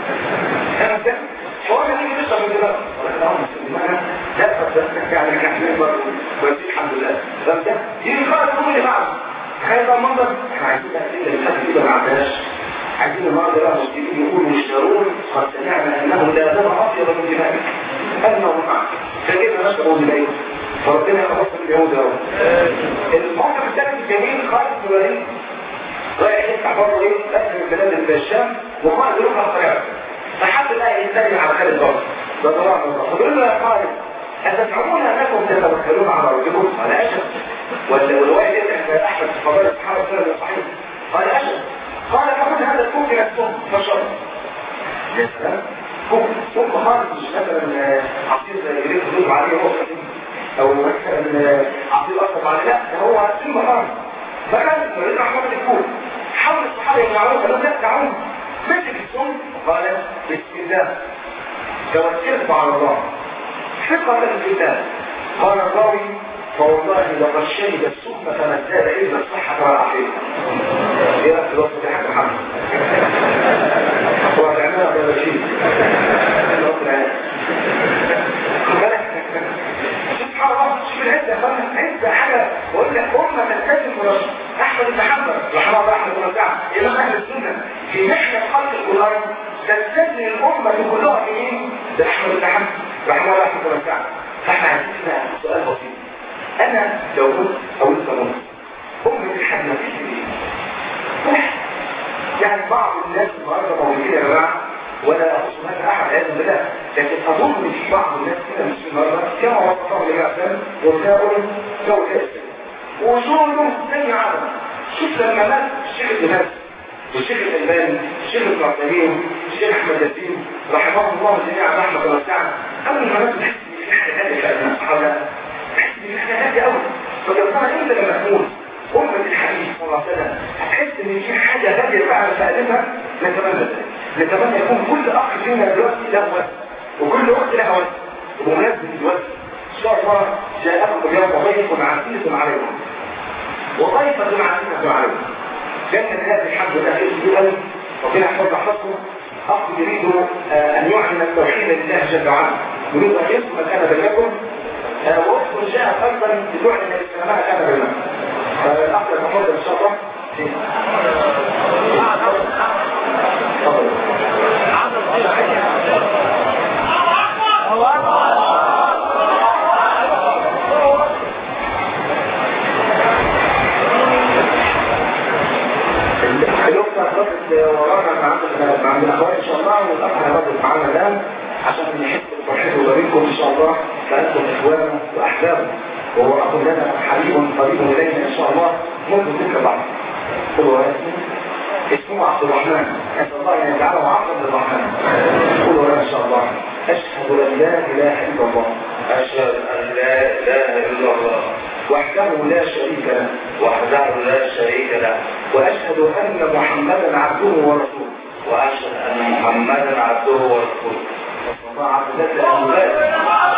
هو اللي يجي يشرب من دماغه ولكن هم مسلمين لا تصدق يعني كحمين برضه كويسين الحمد لله فهمت؟ يجي خالد يقول لي بعض تخيل بقى المنظر احنا عايزين تأثير للحد كده ما عندناش عايزين النهارده بقى المسلمين يقولوا يشترون قد سمعنا انه لا دم اطيب من دمائك انه معك فجئنا نشرب دمائك فربنا يخلص من اليهود يا رب الموقف الثالث الجميل خالد بن الوليد رايح يفتح برضه ايه لف من بلاد الشام وخالد يروح على الطريق فحب بقى يستلم على خالد برضه ده طبعا الله فبيقول له يا خالد أتدعون أنكم تحملون على رجلكم قال أجل والرواية دي أحمد في فضائل الصحابة السنة الصحيح قال أجل قال فمن هذا الكوف نفسهم فشرب يا سلام كوف كوف خالص مش مثلا عصير يريد حدود عليه هو او مثلا عصير اصلا عليه لا ده هو ثم خالص فكان يريد رحمة الكوف حاول الصحابة يمنعوه قالوا لا دعوه مسك السم قال بسم الله توكلت على الله ثقة بالله قال الراوي فوالله لقد شهد السم فما ازداد الا الصحة والعافية ايه رايك في الوصف ده حاج محمد هو بيعملها ولا شيء الوصف العام سبحان الله شوف العزة يا اخوانا عزة حاجة بقول لك أمة تلتزم ورشد أحمد بن حنبل رحمه الله أحمد بن سعد إمام أهل السنة في محنة خلق القرآن تلتزم الأمة كلها في مين؟ ده أحمد بن حنبل رحمه الله أحمد بن سعد فاحنا عايزين نسأل سؤال بسيط أنا لو مت أو أنت مت أمة الحنة في إيه؟ يعني بعض الناس النهارده موجودين يا جماعه ولا اخص هذا احد عياذا بالله لكن اظن ان في بعض الناس كده مش النهارده كما وصفهم الاعلام وسائل سوء الاسم وصوله زي عالم شوف لما مات الشيخ ابن باز والشيخ الالباني الشيخ ابن عثيمين الشيخ احمد ياسين رحمهم الله جميعا رحمه واسعه اول ما مات تحس ان في حاجه هاديه في ابناء الصحابه تحس ان في حاجه هاديه قوي فكان انت لما تموت أمة الحديث صلى الله عليه وسلم هتحس ان في حاجة غالية فعلا في قلبها نتمنى ذلك نتمنى يكون كل أخ فينا دلوقتي له وزن وكل أخت لها وزن وبمناسبة الوزن إن شاء الله جاءكم اليوم ضيف عزيز عليكم وضيفة عزيزة عليكم كان هذا الحمد لله خير قوي ربنا يحفظ حفظكم أخ يريد أن يعلن التوحيد لله جل وعلا يريد أن يصل مكان بينكم وأخت جاءت أيضا لتعلن الإسلام كان بينكم فالأخذ المفضل إن شاء الله الأخت هتربط ورانا مع الأخوات إن شاء الله والأخ هيربط معانا الآن عشان نحس بالتوحيد وبينكم إن شاء الله فأنتم إخوانا وأحبابنا وهو أخ لنا حبيب قريب إلينا إن شاء الله ممكن ذكر بعض قلوا يا اسمه عبد الرحمن أسأل الله أن يجعله عبد الرحمن قلوا يا إن شاء الله أشهد أن لا إله إلا الله أشهد أن لا إله إلا الله وحده لا شريك له وحده لا شريك له وأشهد أن محمدا عبده ورسوله وأشهد أن محمدا عبده ورسوله صلى الله عليه وسلم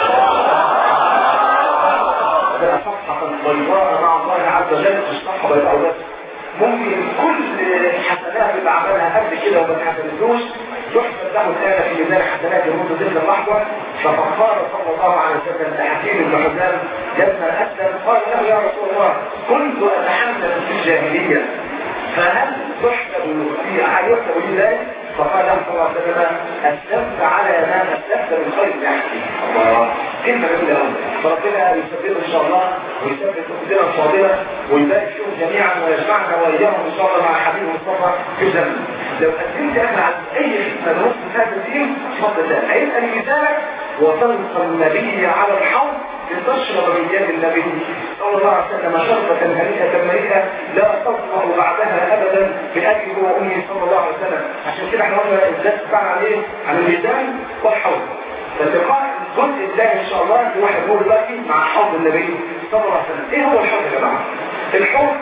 ده صفحة بيضاء مع الله عز وجل مش صفحة بيضاء بس ممكن كل حسنات اللي عملها قبل كده وما اتحسنتوش يحسب له الآن في ميزان حسنات منذ تلك اللحظة فقال صلى الله عليه وسلم لحكيم بن حزام لما أسلم قال له يا رسول الله كنت أتحمل في الجاهلية فهل تحسب في يحسب لي ذلك؟ فقال له صلى الله عليه وسلم أسلمت على ما أسلمت من خير نحكي الله كلمة جميلة قوي فربنا يثبته إن شاء الله ويثبت أختنا الفاضلة ويبارك فيهم جميعا ويجمعنا وإياهم إن شاء الله مع حبيب مصطفى في الجنة لو قدمت أنا على أي خدمة نص هذا الدين تفضل الله هيبقى ميزانك وتلقى النبي على الحوض لتشرب من يد النبي صلى الله عليه وسلم شربة هنيئة مريئة لا تطلع بعدها أبدا بأبي وأمي صلى الله عليه وسلم عشان كده احنا قلنا الدرس بتاعنا عن ايه؟ عن الميزان والحوض فاللقاء الجزء الثاني ان شاء الله في واحد نور دلوقتي مع حوض النبي صلى الله عليه وسلم ايه هو الحوض يا جماعه؟ الحوض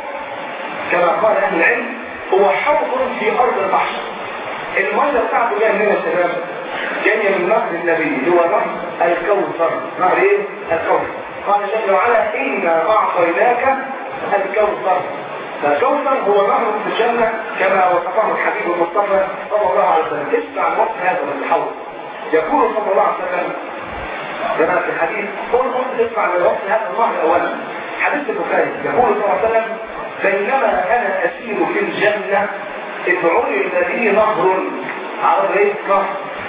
كما قال اهل العلم هو حوض في ارض المحشر الميه بتاعته جايه منين يا شباب؟ جايه من نهر النبي اللي هو نهر الكوثر نهر ايه؟ الكوثر قال جل وعلا انا اعطيناك الكوثر فالكوثر هو نهر في الجنه كما وصفه الحبيب المصطفى صلى الله عليه وسلم اسمع الوقت هذا من الحوض يقول صلى الله عليه وسلم كما في الحديث قل قل اسمع لوقت هذا النهر اولا حديث البخاري يقول صلى الله عليه وسلم بينما انا اسير في الجنه اذ عرض لي نهر عرض ايه نهر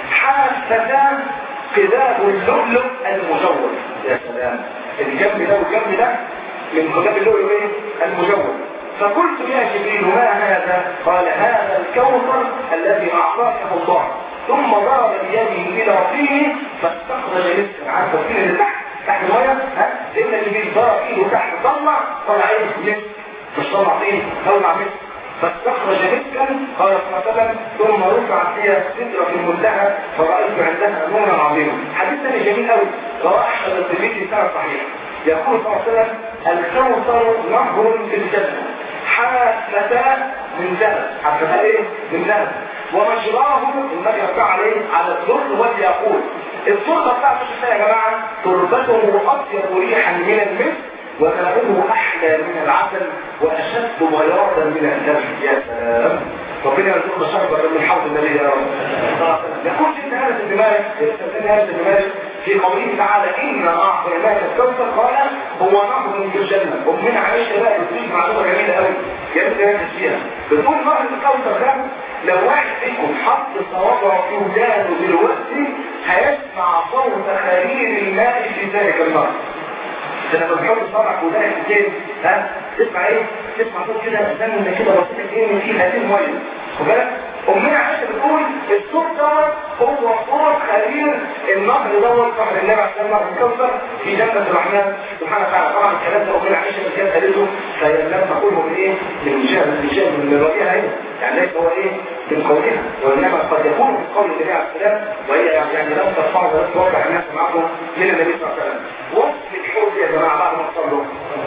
حافتان قذاب اللؤلؤ المجوف يا سلام الجنب ده والجنب ده من قذاب اللؤلؤ ايه المجوف فقلت يا جبريل ما هذا قال هذا الكوثر الذي اعطاكه الله ثم ضرب بيده الى فيه فاستخرج رزقا عارف الفيل اللي تحت تحت الميه ها سيدنا جبريل ضرب ايده تحت طلع طلع ايه مسك مش طلع طين طلع مسك فاستخرج مسكا قال صلى الله عليه وسلم ثم رفع فيها سدرة في المنتهى فرأيت عندها نورا عظيما حديث ثاني جميل قوي رواه احمد الترمذي في سنة صحيح يقول صلى الله عليه وسلم الكوثر نهر في الجنة حافلتان من ذهب حافلتان ايه؟ من ذهب ومجراه النبي يرجع عليه على الضر والياقوت التربه بتاعته شفتها يا جماعه تربته اطيب ريحا من المسك وماؤه احلى من العسل واشد بياضا من الدم يا سلام ربنا يرزقنا شربة من حوض النبي يا رب يقول سيدنا انس بن مالك سيدنا انس بن مالك في قوله تعالى إنا أعطيناك الكوثر قال هو نهر في الجنة ومن عائشة بقى بتضيف معلومة جميلة قوي جامد ركز فيها بتقول نهر الكوثر ده لو واحد فيكم حط صوابعه في ودانه دلوقتي هيسمع صوت خليل الماء في ذلك النهر لما بتحط صابعك في ودانك ازاي ها تسمع ايه؟ تسمع صوت كده زمن كده بسيط ايه من فيه هذه الميه خد بالك امنا عائشه بتقول الصوت دوت هو صوت خليل النهر دوت نهر النبي عليه الصلاه والسلام الكوثر في جنه الرحمن سبحانه وتعالى طبعا الكلام ده امنا عائشه كانت قالته فلم تقوله من ايه؟ من جهه من جهه من رأيها هي يعني ليس هو ايه؟ من قولها وانما قد يكون من قول النبي عليه السلام وهي يعني لم ترفع ولا توقع الناس معه من النبي صلى الله عليه وسلم وصف الحوض يا جماعه بعد ما تصلوا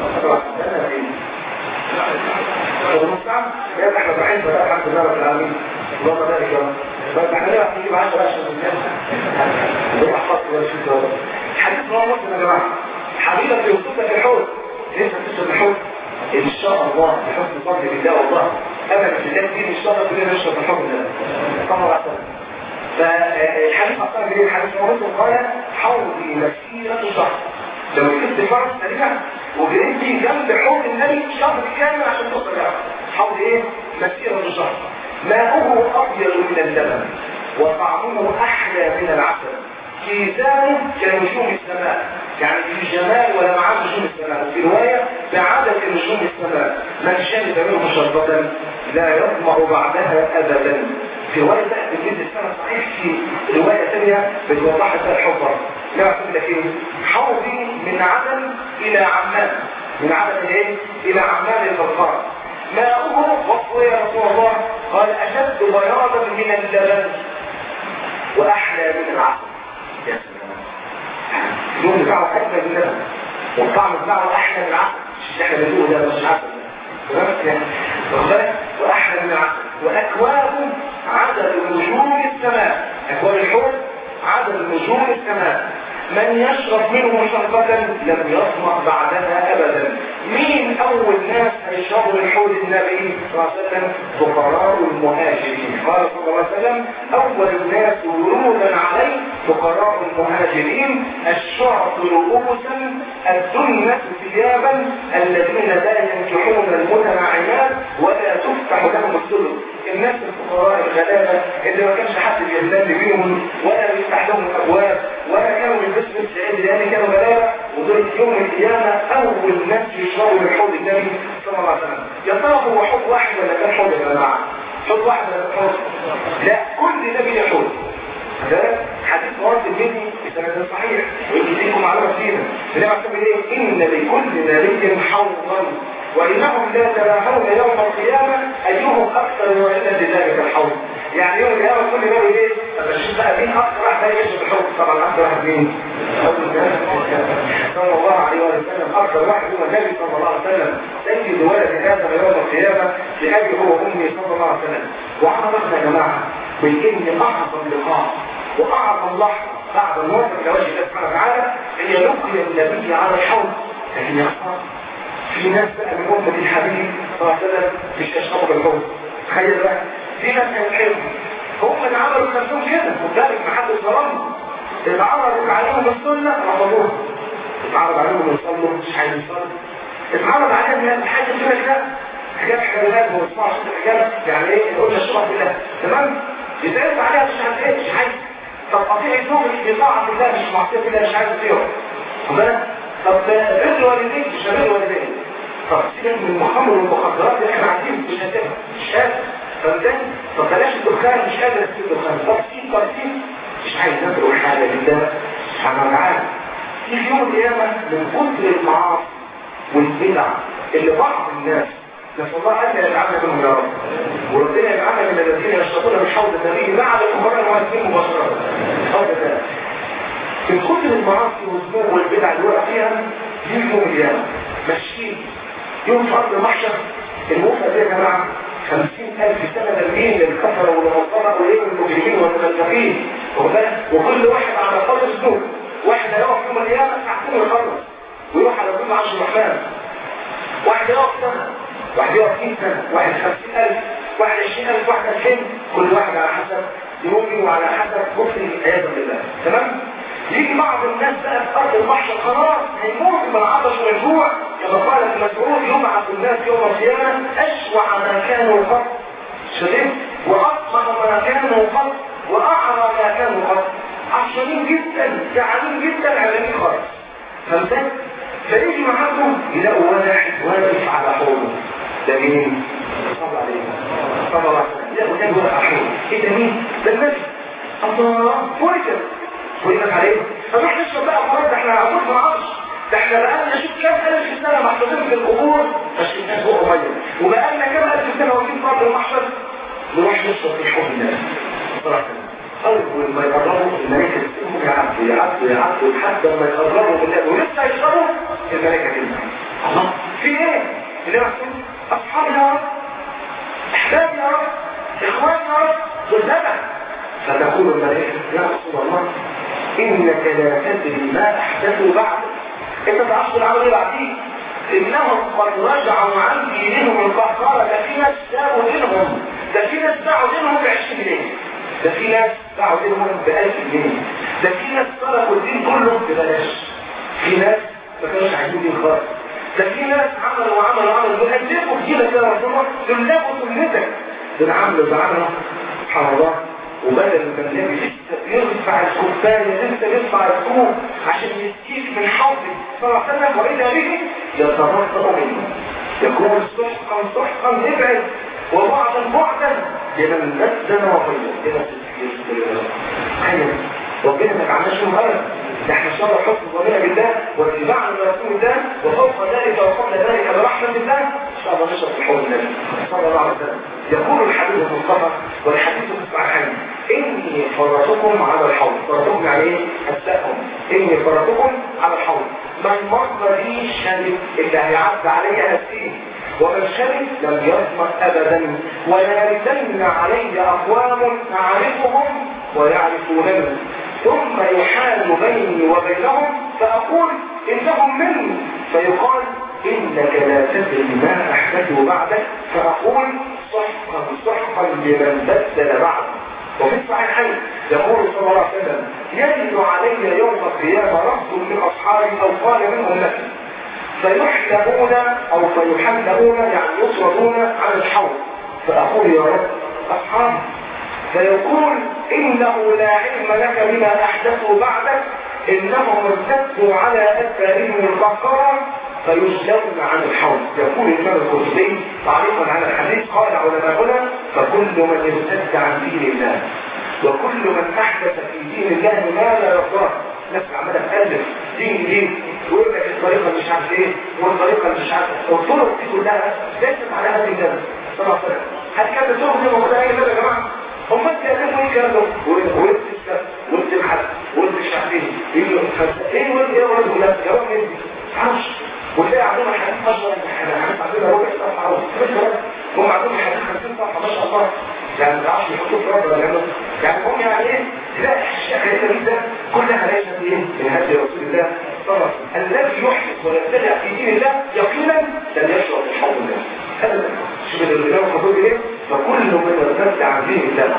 المستعم يا احنا رايحين بقى الحمد لله رب العالمين اللهم بارك يا رب بس احنا ليه نجيب 10 عشان الناس نروح خط ولا شيء حديث رواه مسلم يا جماعه حبيبك يوصف لك الحوض لسه تشرب الحوض ان شاء الله بحسن فضل بالله والله امل في الله دي ان شاء الله كلنا نشرب الحوض ده صلى الله عليه وسلم فالحديث اصلا جديد الحديث مسلم قال حوضي مسيره شهر لو جبت فرس سريع وجريت فيه جنب حوض النبي شهر كامل عشان توصل لها حوض ايه؟ مسيرة الشهر ماؤه أبيض من اللبن وطعمه أحلى من العسل كيسانه كنجوم السماء يعني في جمال ولا معاه نجوم السماء وفي رواية بعدد نجوم السماء من شرب منه شربة لا يطمع بعدها أبدا في رواية تحت الجزء السنة صحيح في رواية ثانية بتوضح لها الحفر لا أقول لك إيه حوضي من عدن إلى عمان من عدن إيه إلى عمان الغفار ماؤه وصفه يا رسول الله قال أشد بياضا من اللبن وأحلى من العسل يا سلام اللون بتاعه أحلى من اللبن والطعم بتاعه أحلى من العسل مش احنا بنقول ده مش عسل وأحلى من العسل وأكواب عدد نجوم السماء أكواب الحوض عدد نجوم السماء من يشرب منه شربة لم يصمع بعدها أبدا مين أول ناس هيشربوا من حوض النبي صلى الله عليه وسلم فقراء المهاجرين قال صلى الله عليه وسلم أول الناس ورودا عليه فقراء المهاجرين الشعب رؤوسا الدنة ثيابا الذين لا ينكحون المتناعمات ولا تفتح لهم السلم الناس الفقراء الغلابة اللي ما كانش حد بيهتم بيهم ولا بيفتح لهم الابواب ولا كانوا بيلبسوا لبس عيد لان كانوا غلابة ودول يوم القيامة اول ناس يشربوا من حوض النبي صلى الله عليه وسلم يا ترى هو حوض واحد ولا كان حوض يا جماعة؟ حوض واحد ولا كان حوض؟ لا كل نبي له حوض ده حديث مواد النبي بسند صحيح ويديكم معلومة كثيرة بنعم تعمل ايه؟ ان لكل نبي حوضا وإنهم لا تلاحون يوم القيامة أيهم أكثر وعدا لذلك الحوض يعني يوم القيامة كل نبي ايه؟ طب الشيء بقى مين أكثر واحد ده يشرب الحوض طبعا أكثر واحد مين؟ صلى الله عليه وسلم أكثر واحد هو النبي صلى الله عليه وسلم سيد ولد آدم يوم القيامة لأبي هو أمي صلى الله عليه وسلم وعرفنا يا جماعة بالإن أعظم لقاء وأعظم لحظة بعد الموت إلى وجه الله سبحانه وتعالى هي لقي النبي على الحوض لكن يا في ناس بقى من أمة الحبيب صلى الله عليه وسلم مش يشربوا بالحوض تخيل بقى في ناس هيتحبوا هم اللي عملوا نفسهم كده خد بالك ما حدش ظلمهم اللي عرضوا عليهم السنة رفضوها اتعرض عليهم يصلوا مش عايز يصلوا اتعرض عليهم ان حاجه كده كده حاجات حلوات وما يسمعش الحاجات يعني ايه قلنا الشرع بالله تمام يتعرض عليها مش عارف ايه مش عايز طب قطيع الزوج بطاعة الله مش معصية الله مش عايز يطيعه خد بالك طب بر الوالدين مش بر الوالدين طب سيبك من المخمر والمخدرات اللي احنا عارفين مش هتبقى مش قادر فهمتني طب بلاش الدخان مش قادر اسيب الدخان طب سيب طب سيب مش عايز ادعو حاجه لله سبحانه وتعالى يجي يوم القيامة من كتر المعاصي والبدع اللي بعض الناس نسأل الله أن يجعلنا منهم يا رب وربنا يجعلنا من الذين يشتقون من حوض النبي مع الكفار المؤمنين مباشرة هذا ذلك من كتر المعاصي والذنوب والبدع اللي وقع فيها يجي يوم القيامة ماشيين يوم في أرض المحشر الموسى دي يا جماعة خمسين ألف سنة تنبيه للكفرة والمنظمة وإيه المجرمين والمنافقين وكل واحد على قدر الذنوب واحد هيقف يوم القيامة ساعتين ويخلص ويروح على كل عشر الرحمن واحد يقف سنة واحد يقف 100 سنة واحد 50000 واحد 20000 واحد 2000 كل واحد على حسب ذنوبه وعلى حسب كفره عياذا بالله تمام يجي بعض الناس بقى في ارض المحشر خلاص هيموت من العطش والجوع كما قال ابن مسعود يبعث الناس يوم القيامه اشوع ما كانوا قط شديد واطمع ما كانوا قط واعرى ما كانوا قط عطشانين جدا جعانين جدا عالمين خالص فهمت فيجي معاكم يلاقوا واحد واقف على حوضه ده مين؟ صلى عليه صلى الله عليه وسلم يلاقوا تاني واقف على حوضه ايه ده مين؟ ده النبي الله فرجت فرجت عليه فنروح نشرب بقى خلاص ده احنا هنموت من العطش ده احنا بقالنا شوف كام الف سنه محطوطين في القبور ما شربناش بقى ميه وبقالنا كام الف سنه واقفين في ارض المحشر نروح نشرب في حوض النبي صلى الله عليه وسلم أول ما يقربوا الملائكة تسيبهم يعدوا يعدوا يعدوا لحد ما يقربوا بالله ولسه يشربوا الملائكة تنزل الله في ايه؟ اللي محسوب أصحابي يا رب أحبابي يا رب إخواني يا رب ذلك فتقول الملائكة يا رسول الله إنك لا تدري ما أحدثوا بعد أنت تعرفوا العمل ايه بعديه إنهم قد رجعوا عن دينهم القهقرة ده في ناس سابوا دينهم ده في ناس باعوا دينهم ب 20 جنيه ده في ناس باعوا دينهم ب 1000 جنيه ده في ناس تركوا الدين كله ببلاش في ناس ما كانوش عايزين دين خالص ده في ناس عملوا وعملوا وعملوا بيقدموا في دينك يا رسول الله دول لابوا سنتك دول عملوا بعملوا سبحان الله وبدل ما النبي لسه بيرفع الكوبايه لسه بيرفع الكوب عشان يسقيك من حوضك صلى الله عليه وسلم واذا به يتبطأ منه يقول سحقا سحقا ابعد وبعدا بعدا لمن بدل وغير كده تخيل ربنا ما جعلناش من غير ده احنا شر حكم ظننا بالله واتباعنا لرسول الله وفوق ذلك وقبل ذلك برحمه الله ان شاء الله نشرب في حول النبي صلى الله عليه وسلم يقول الحبيب المصطفى والحديث في الصحيحين اني فرطكم على الحوض فرطكم يعني ايه؟ اسلكم اني فرطكم على الحوض من مر لي شرب اللي هيعدي علي نفسي ومن شرب لم يظمأ ابدا ويردن علي اقوام اعرفهم ويعرفونني ثم يحال بيني وبينهم فأقول إنهم مني فيقال إنك لا تدري ما أحدث بعدك فأقول صحقا صحقا لمن بدل بعد وفي الصحيحين يقول صلى الله عليه وسلم يجد علي يوم القيامة رفض من أصحابي أو قال منهم نفسي فيحلبون أو فيحلبون يعني يصردون على الحوض فأقول يا رب أصحابي فيقول إنه لا علم لك بما أحدثوا بعدك إنهم ارتدوا على أدبارهم البقرة فيسلمون عن الحوض يقول الإمام القرطبي تعليقا على الحديث قال علماؤنا فكل من ارتد عن دين الله وكل من أحدث في دين الله ما لا يرضاه ناس عمالة تألف دين دين ويقول لك الطريقة مش عارف ايه والطريقة مش عارف والطرق دي كلها ليست على هذه النبي صلى الله عليه وسلم هتكلم طرق دي موجودة ايه يا جماعة هم انت يعلموا ايه الكلام ده وانت تسكت وانت تبحث وانت مش عارفين ايه ايه وانت يا ولد ولا يا ولد انت عارفش وتلاقي عندهم حديث اشهر احنا حديث عندنا ربع صفحه او هم عندهم حديث 50 صفحه ما شاء الله يعني ما تعرفش يحطوا في ربع ولا يعني هم يعني ايه لا الشيخ ده كلها ليست ايه من هدي رسول الله صلى الله عليه وسلم الذي يحدث ويبتدع في دين الله يقينا لن يشرب الحوض الله ابدا شوف الرجال الخطوب ايه فكل من ارتد عن دين الله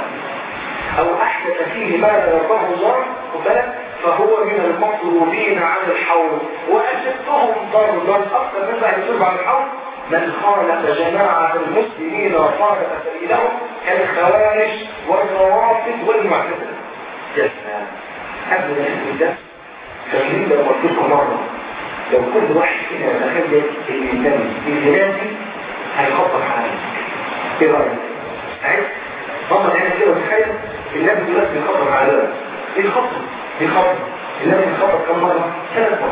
او احدث فيه ما لا يرضاه الله وبلد فهو من المطلوبين عن الحوض واشدهم ضربا اكثر مما يصيب عن الحوض من خالف جماعة المسلمين وخالف سبيلهم كالخوارج والروافض والمعتزلة يا سلام قبل ما يحكي ده فاكرين لو قلت لكم مرة لو كل واحد فينا تخيل الإنسان في بلادي هيخطط حالك ايه رأيك؟ عايز طبعا احنا كده متخيل النبي دلوقتي بيخطط على ايه الخطط؟ بيخطط النبي بيخطط كم مرة؟ ثلاث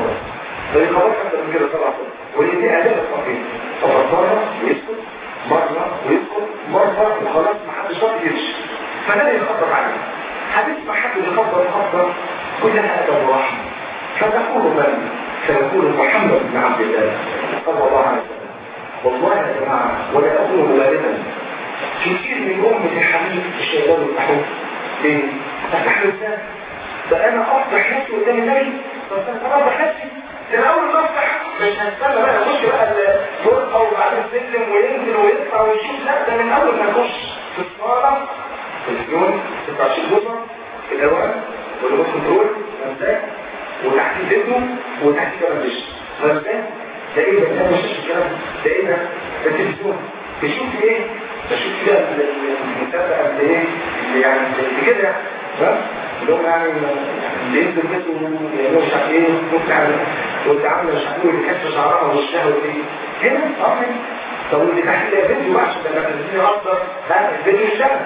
فدي خلاص اكتر من كده طبعا ودي دي اداب التقييم طبعا مره ويسكت مره ويسكت مره وخلاص ما حدش راضي يمشي فده اللي يخبط عليه هتسمع حد يخبط خبطه كلها ادب ورحمه فتقول من سيقول محمد بن عبد الله صلى الله عليه وسلم والله يا جماعه ولا اقول مبالغا كثير من امه الحبيب الشيطان والتحوم ليه؟ افتح له ده انا افضح نفسي قدام النبي بس انا افضح نفسي ده اول ما افتح مش هستنى بقى اخش بقى الفرقه وبعدين السلم وينزل ويطلع ويشوف لا ده من اول ما اخش في الصاله في الجون 26 بوصه في الاوان والريموت كنترول فهمتك وتحت فيديو وتحت كمان دش فهمتك ده ايه ده ده مش الكلام ده ايه ده ده التلفزيون تشوف ايه بشوف كده المسابقه قد ايه اللي يعني زي كده ها اللي هم يعني اللي ينزل بيته يعملوا مش عارف ايه ممكن عامل واللي عامله مش عارف ايه واللي كشف شعرها ووشها وايه هنا اه هنا طب واللي تحت ده فيديو بقى عشان لما تنزلي اكتر لا الفيديو اشتغل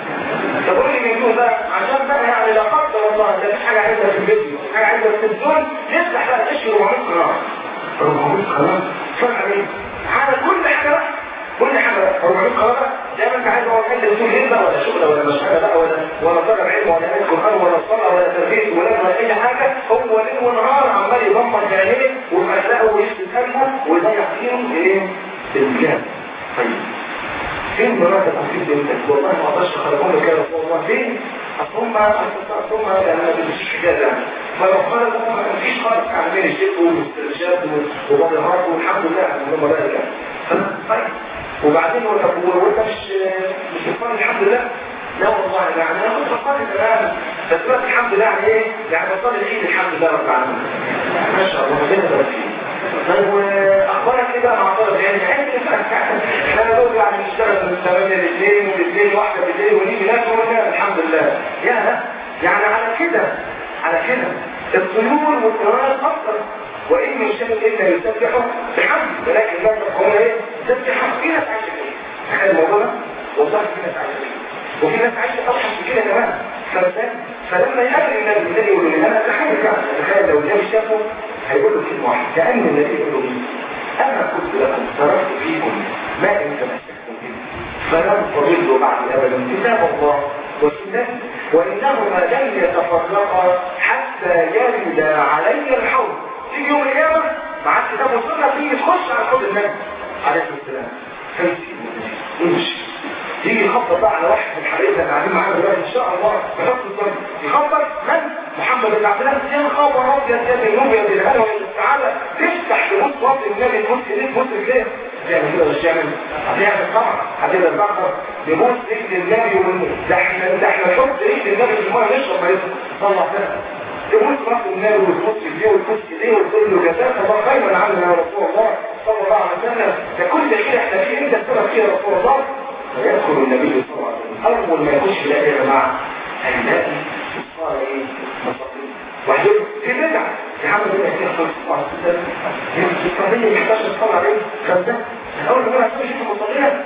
طب قول لي من بقى عشان بقى يعني لا قدر الله ده مش حاجه عايزها في الفيديو حاجه عايزها في التلفزيون يفتح بقى تشوي 400 قناه 400 قناه اتفرج عليه على كل حاجه بقى كل حاجه 400 قناه زي ما انت عايز هو كان بتقول ايه بقى ولا شغل ولا مشغله بقى ولا ولا طلب علم ولا قراءه قران ولا صلاه ولا تربيه ولاد ولا اي حاجه هو ليل ونهار عمال يدمر في عينيه ويحرقه ويشتي قلبه ويضيع فيهم ايه؟ الكلام طيب فين مرات التفصيل بنتك والله ما اقدرش اخرجهم لك يا رسول الله فين اصل هم اصل هم يعني ما بيمشيش حجاز يعني فلو خرجوا ما فيش خالص عندنا الشيخ والاسترشاد وبابهات والحمد لله ان هم ذلك طيب وبعدين هو طب وانت مش مش بتصلي الحمد لله لا والله يعني انا كنت بصلي تمام بس دلوقتي الحمد لله يعني ايه يعني بصلي العيد الحمد لله رب العالمين ما شاء الله ربنا يبارك فيك طيب واخبارك ايه بقى مع طلب العلم احنا دول يعني نشتغل من 8 ل 2 ومن 2 ل 1 بالليل ونيجي ناكل وننام الحمد لله يا يعني على كده على كده الطيور والطيران اكثر وان من شيء الا يسبحه بحمد ولكن لا تقوم ايه تسبح في ناس عايشه كده تخيل الموضوع ده والله في ناس عايشه كده وفي ناس عايشه اوحش من كده كمان فلما يقابل النبي النبي يقول له انا تخيل يعني تخيل لو النبي شافه هيقول له كلمه واحده كان النبي يقول له انا قلت لكم تركت فيكم ما ان تمسكتم به فلن تضلوا بعد ابدا كتاب الله والسنه وانهما لن يتفرقا حتى يرد علي الحوض تيجي يوم القيامه مع الكتاب والسنه تيجي تخش على حوض النبي عليه السلام فيسيب يمشي يجي يخبط بقى على واحد من حبايبنا اللي قاعدين معانا دلوقتي ان شاء الله بحط الظن يخبط من محمد بن عبد الله يا خبر ابيض يا ابن النوم يا ابن الهنا تعالى تفتح تبص وقت النبي تبص ايديك تبص رجليك تعمل كده مش تعمل هتعمل طبعا هتبقى البحر يبص رجل النبي وال- ده احنا ده احنا نحط رجل النبي في الميه نشرب ميته صلى الله عليه وسلم تبص راس النبي وتبص ايديه وتبص ايديه وتقول له جزاك الله خيرا عنا يا رسول الله صلى الله عليه وسلم ده كل خير احنا فيه انت السبب فيه يا رسول الله فيدخل النبي صلى الله عليه وسلم اول ما يخش يلاقي يا جماعه هيلاقي صار ايه مصابين وهيقول في بدعه يا عم بدعه الشيخ صلى الله عليه وسلم الصلاه ما يحتاجش تصلي عليه خمسه اول ما يقول هتخش في المصليه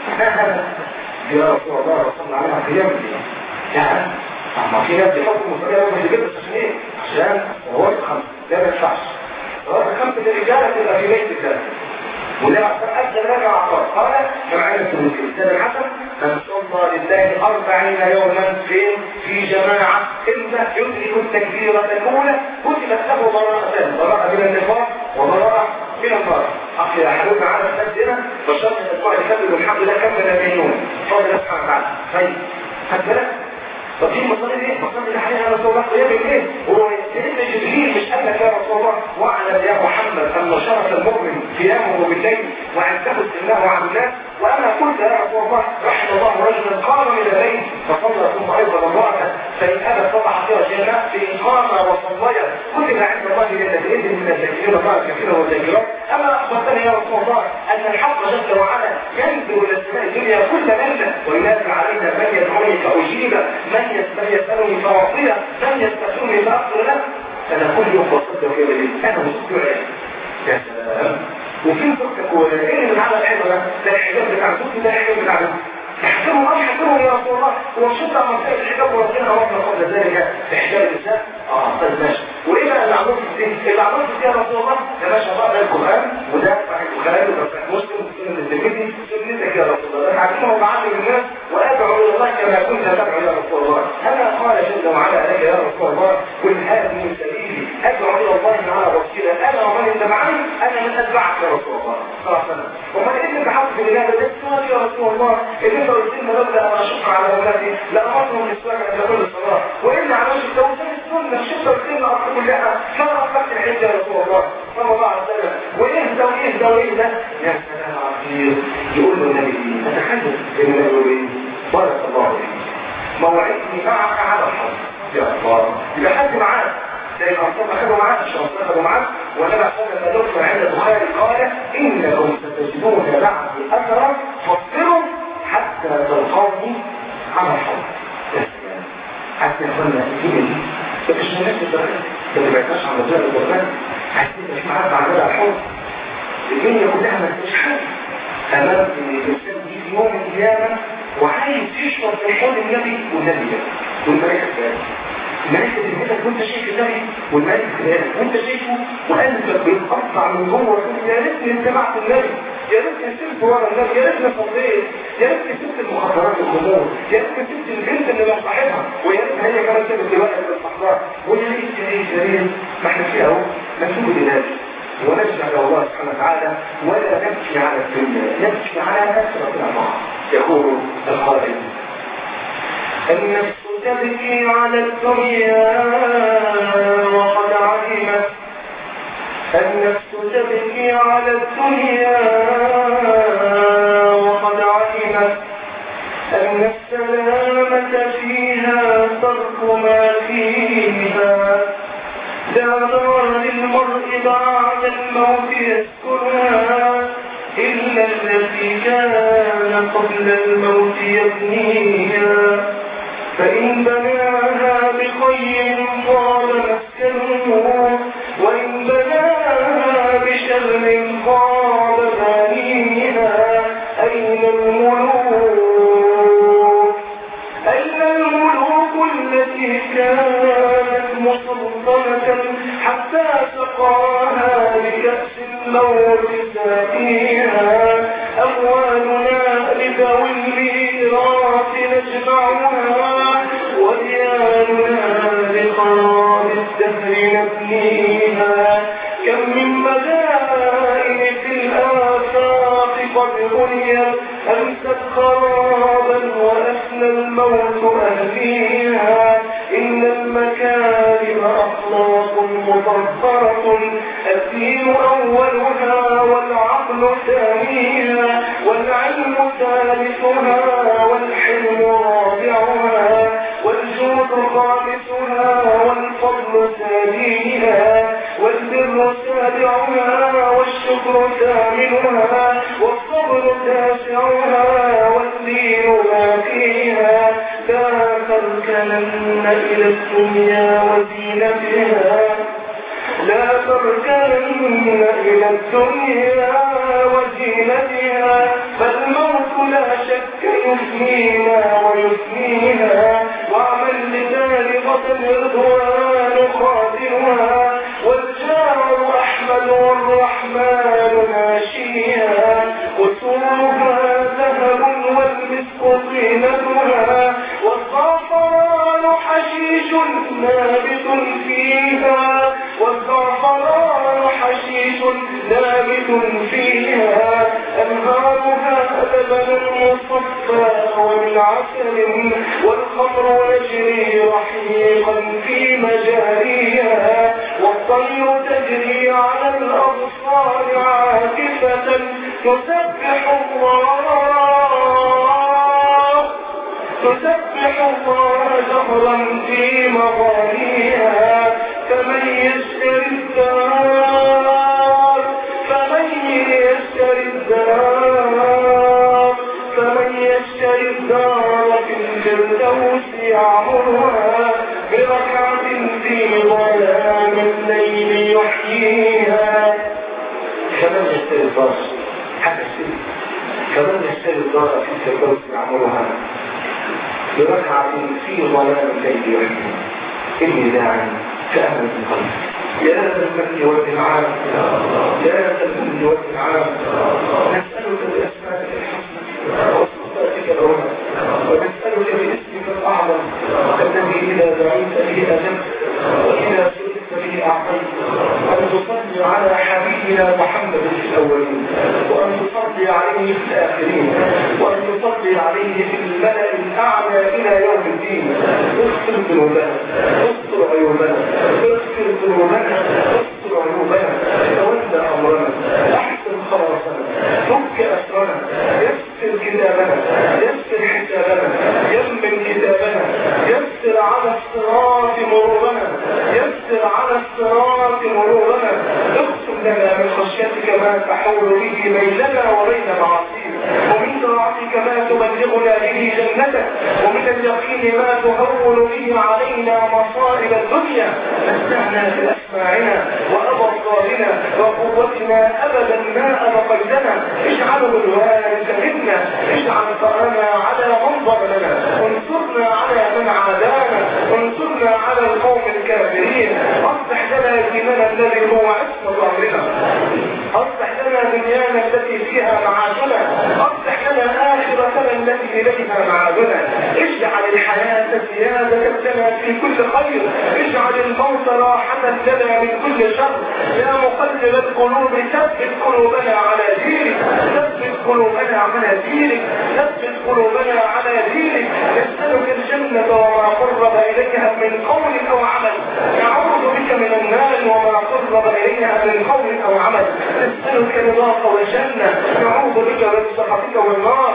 يا رسول الله صلى عليه وسلم يعني ما في ناس بيحطوا المصليه يوم اللي بس عشان ايه؟ عشان هو خمسه ده ما ينفعش صلاه الخمسه للرجاله تبقى في بيت الثاني وده أكثر لك عطار قال جمعين الترمذي السنة الحسن من صلى لله أربعين يوما فين في جماعة إما يدرك التكبيرة الأولى كتبت له براءتان براءة من النفاق وبراءة من النار أخي أحدنا على الناس هنا بشرط أن الله يكمل الحمد لله كمل المليون فضل الله سبحانه وتعالى طيب خد بالك طب دي المصادر ايه؟ مصادر عليها يا رسول الله قيام ايه؟ هو سيدنا جبريل مش قال لك يا رسول الله واعلم يا محمد ان شرف المؤمن قيامه بالليل وعزه سنه عن الناس وانا قلت يا رسول الله رحم الله رجلا قام من الليل فصلى ثم ايضا امراته فان ابت فضح فيها جنه فان قام وصليا كتب عند الله جنتين من الذاكرين الله كثيرا والذاكرات اما اخبرتني يا رسول الله ان الحق جل وعلا ينزل الى السماء الدنيا كل ليله وينزل علينا من يدعوني فاجيب من من يسالني فاعطيه من يستغفرني فاغفر له انا كل يوم بصدق في الليل انا مسؤول يا سلام وفي صدق وايه اللي عمل حلو ده ده الحجاب بتاع صوتي ده الحجاب بتاع ده احكموا اه احكموا يا رسول الله وشد عن مسائل الحجاب وربنا امرنا قبل ذلك بحجاب النساء اه طيب ماشي وايه بقى اللي عملته في الدين؟ اللي عملته فيها يا رسول الله يا باشا بقى ده القران وده صحيح البخاري وده صحيح مسلم وسنن الترمذي سنتك يا رسول الله انا عارفين وبعلم الناس وادعو الى الله كما كنت تدعو يا رسول الله هذا قال جل وعلا لك يا رسول الله قل هذه سبيلي ادعو الى الله على بصيره انا ومن اتبعني انا من اتبعك يا رسول الله صلى الله عليه وسلم وما انت بحق في الله ده السؤال يا رسول الله اللي انت قلت لنا لولا انا اشق على اولادي لامرتهم بالسواك عند كل صلاه وان عملت التوحيد السنه الشده قلت لنا اصل كلها فانا اصبحت العز يا رسول الله صلى الله عليه وسلم واهدى واهدى واهدى يا سلام عظيم يقول له النبي اتحدث بين النبي بارك الله فيك موعدني معك على الحق يا الله يبقى حد معاك زي الأنصار أخذوا معاه الشرطة أخذوا معاه والنبي صلى الله عليه وسلم عند البخاري قال إنكم ستجدون بعدي أثرا فاصبروا حتى تلقوني على الحوض يا سلام حتى يقولنا الدنيا دي مش من نفس الدرجة ما تبعدناش عن رجال القرآن عايزين مش معاك بعد الحوض الدنيا كلها ما تبقاش حاجة أمام الإنسان دي في يوم القيامة وعايز يشرب من حوض النبي والنبي ده والملائكة ده الملائكة تلمسك وانت شايف النبي والملائكة تلمسك وانت شايفه وقلبك بيتقطع من جوه وتقول يا ريتني اتبعت النبي يا ريتني سبت ورا النبي يا ريتني صليت يا ريتني سبت المخدرات والخمور يا ريتني سبت البنت اللي مش صاحبها ويا ريت هي كمان سبت الولد اللي صاحبها ويا ريت يا ريت يا ريت ما احنا فيها اهو نسوق الناس ونجمع الى الله سبحانه وتعالى ولا نبكي على الدنيا نبكي على كثرة الأمر يقول القائل النفس تبكي على الدنيا وقد علمت النفس تبكي على الدنيا وقد علمت أن السلامة فيها ترك ما فيها لا دار للمرء بعد الموت يسكنها إلا التي كان قبل الموت يبنيها فإن بناها بخير طاب مسكنه وإن بناها بشر خاب بانيها أين الملوك أين الملوك التي كانت مسلطنة حتى سقاها بكأس الموت ساقيها أموالنا لذوي الميراث نجمعها ودياننا لخراب الدهر نبنيها كم من مدائن في الآفاق قد بنيت أمست خرابا وأفنى الموت أهليها إن المكارم أخلاق مطهرة الدين أولها والعقل ثانيها والعلم ثالثها والحلم رابعها والجود خامسها والفضل ثانيها والبر سابعها والشكر ثامنها والصبر تاسعها والدين ما فيها لا تركنن إلى الدنيا وزينتها لا تركنن إلى الدنيا وزينتها فالموت لا شك يفنينا ويفنيها واعمل لبالغة الرضوان خاتمها والجار أحمد والرحمن ناشيها قصورها ذهب والمسك طينتها والزعفران حشيش نابت فيها والزعفران حشيش نابت فيها أنهارها لبن مصفى ومن عسل والخمر يجري رحيقا في مجاريها والطير تجري على الأبصار عاكفة تسبح الله تسبح الله جهرا في مغانيها فمن يشتري الدار فمن يشتري الدار فمن يشتري الدار في الفردوس يعمرها بركعة في ظلام الليل يحييها فمن يشتري الدار حتى السنة فمن يشتري الدار في الفردوس يعمرها بركعة في ظلام الليل يحكم إني داعي كأمل القلب يا ذا المن والإنعام يا ذا المن والإنعام نسألك بأسمائك الحسنى وصفاتك العلى ونسألك باسمك الأعظم الذي إذا دعيت به أجبت وإذا سئلت به أعطيت أن تصلي على حبيبنا محمد في الأولين وأن تصلي عليه في الآخرين وأن تصلي عليه في الملأ الأعلى إلى يوم الدين اغفر ذنوبنا استر عيوبنا اغفر ذنوبنا استر عيوبنا تولى أمرنا أحسن خلاصنا فك أسرنا يسر كتابنا يسر حسابنا يمن كتابنا يسر على الصراط مرورنا يسر على الصراط مرورنا اقسم لنا من خشيتك ما تحول به بيننا وبين معاصيك ومن طاعتك ما تبلغنا به جنتك ومن اليقين ما تهون به علينا مصائب الدنيا متعنا بأسماعنا وأبصارنا وقوتنا أبدا ما أبقيتنا اجعله الوارث منا اجعل ثأرنا على من ظلمنا انصرنا على من عادانا انصرنا على القوم الكافرين اصلح لنا ديننا الذي هو عصمة أمرنا اصلح لنا دنيانا التي فيها معاشنا اصلح لنا آخرتنا التي إليها معادنا اجعل الحياة زيادة لنا في كل خير اجعل الموت راحة لنا من كل شر يا مقلب القلوب ثبت قلوبنا على دينك ثبت قلوبنا على دينك ثبت قلوبنا على دينك نسألك الجنة وما قرب إليها من قول أو عمل نعوذ بك من النار وما قرب إليها من قول أو عمل نسألك رضاك والجنة نعوذ بك من سخطك والنار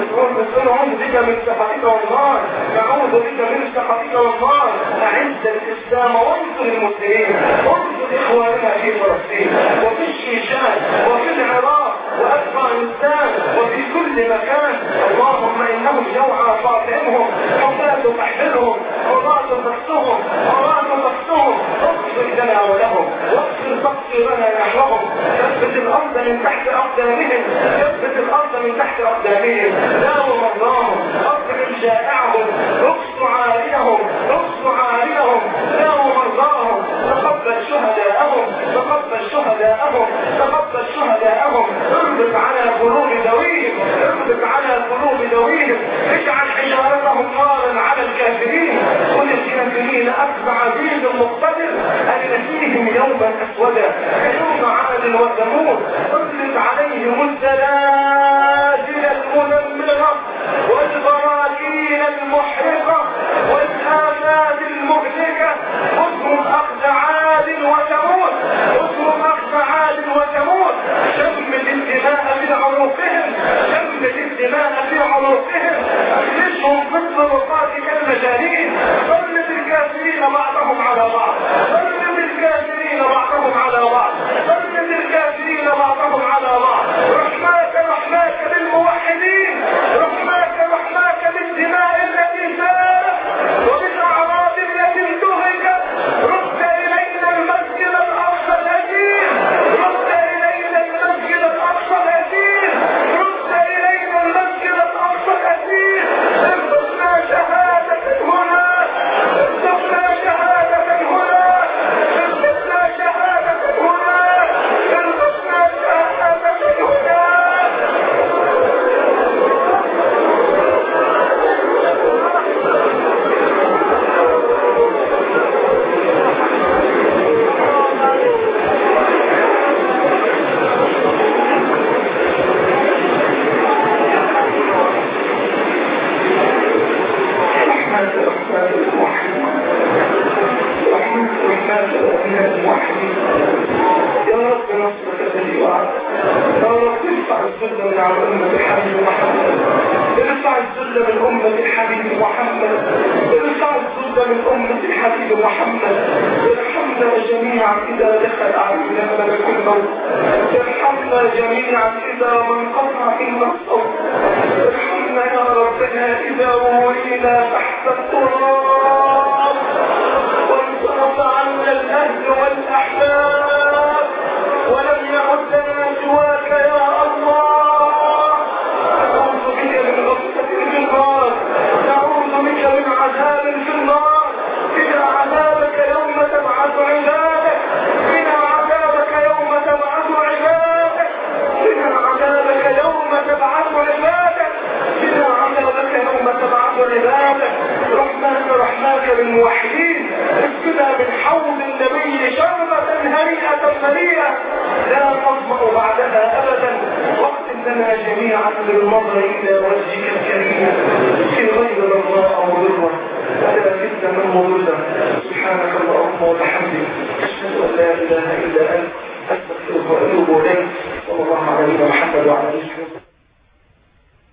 نعوذ بك من سخطك والنار نعوذ بك من سخطك والنار أعز الإسلام وانصر المسلمين وانصر إخواننا في فلسطين وفي الشيشان وفي العراق وأفغانستان وفي كل مكان اللهم إنهم جوعى فاطعمهم حفاة تحملهم حراة تقصهم حراة تقصهم اغفر لنا ولهم واغفر تقصيرنا نحوهم ثبت الأرض من تحت أقدامهم ثبت الأرض من تحت أقدامهم داووا مرضاهم أطعم جائعهم اقص عاريهم اقص عاريهم داووا مرضاهم تقبل شهداءهم تقبل شهداءهم تقبل شهداءهم اربط على قلوب ذويهم اربط على قلوب ذويهم اجعل حجارتهم نارا على الكافرين قل الكافرين اخذ عزيز مقتدر ان فيهم يوما اسودا كيوم عاد وثمود اطلق عليهم الزلازل المدمره والبراكين المحرقه والآفات المهلكه اطلق اخذ عاد وثمود اطلق اخذ عاد وثمود شمل الدماء في عروقهم شمل الدماء في عروقهم اخرجهم في الطرقات كالمجانين ضرب الكافرين بعضهم على بعض ضرب الكافرين بعضهم على بعض ضرب الكافرين بعضهم على بعض رحماك رحماك للموحدين رحماك رحماك بالدماء التي سالت وبالاعراض التي انتهكت رد الينا المسجد الاقصى الهجين رد الينا المسجد الاقصى الهجين رد الينا المسجد الاقصى الهجين ارزقنا شهادة هنا ارزقنا شهادة هنا ارزقنا شهادة هنا ارزقنا شهادة هنا رحمة رحمة الموحدين رحمة رحمة الأبناء الموحدين يا رب نصرك الذي وعدت يا رب ارفع الذل من على أمة الحبيب محمد ارفع الذل من أمة الحبيب محمد ارفع الذل من أمة الحبيب محمد ارحمنا جميعا إذا دخل علينا ملك الموت ارحمنا جميعا إذا ما انقطع إلا الصوت ارحمنا يا ربنا إذا ولينا تحت التراب وانصرف عنا الأهل والأحباب ولم يعد لنا سواك يا الله لنا جميعا بالنظر إلى وجهك الكريم في غير ضراء مضرة ولا فتنة مضلة سبحانك اللهم وبحمدك أشهد أن لا إله إلا أنت أستغفرك وأتوب إليك صلى الله عليه محمد وعلى آله وسلم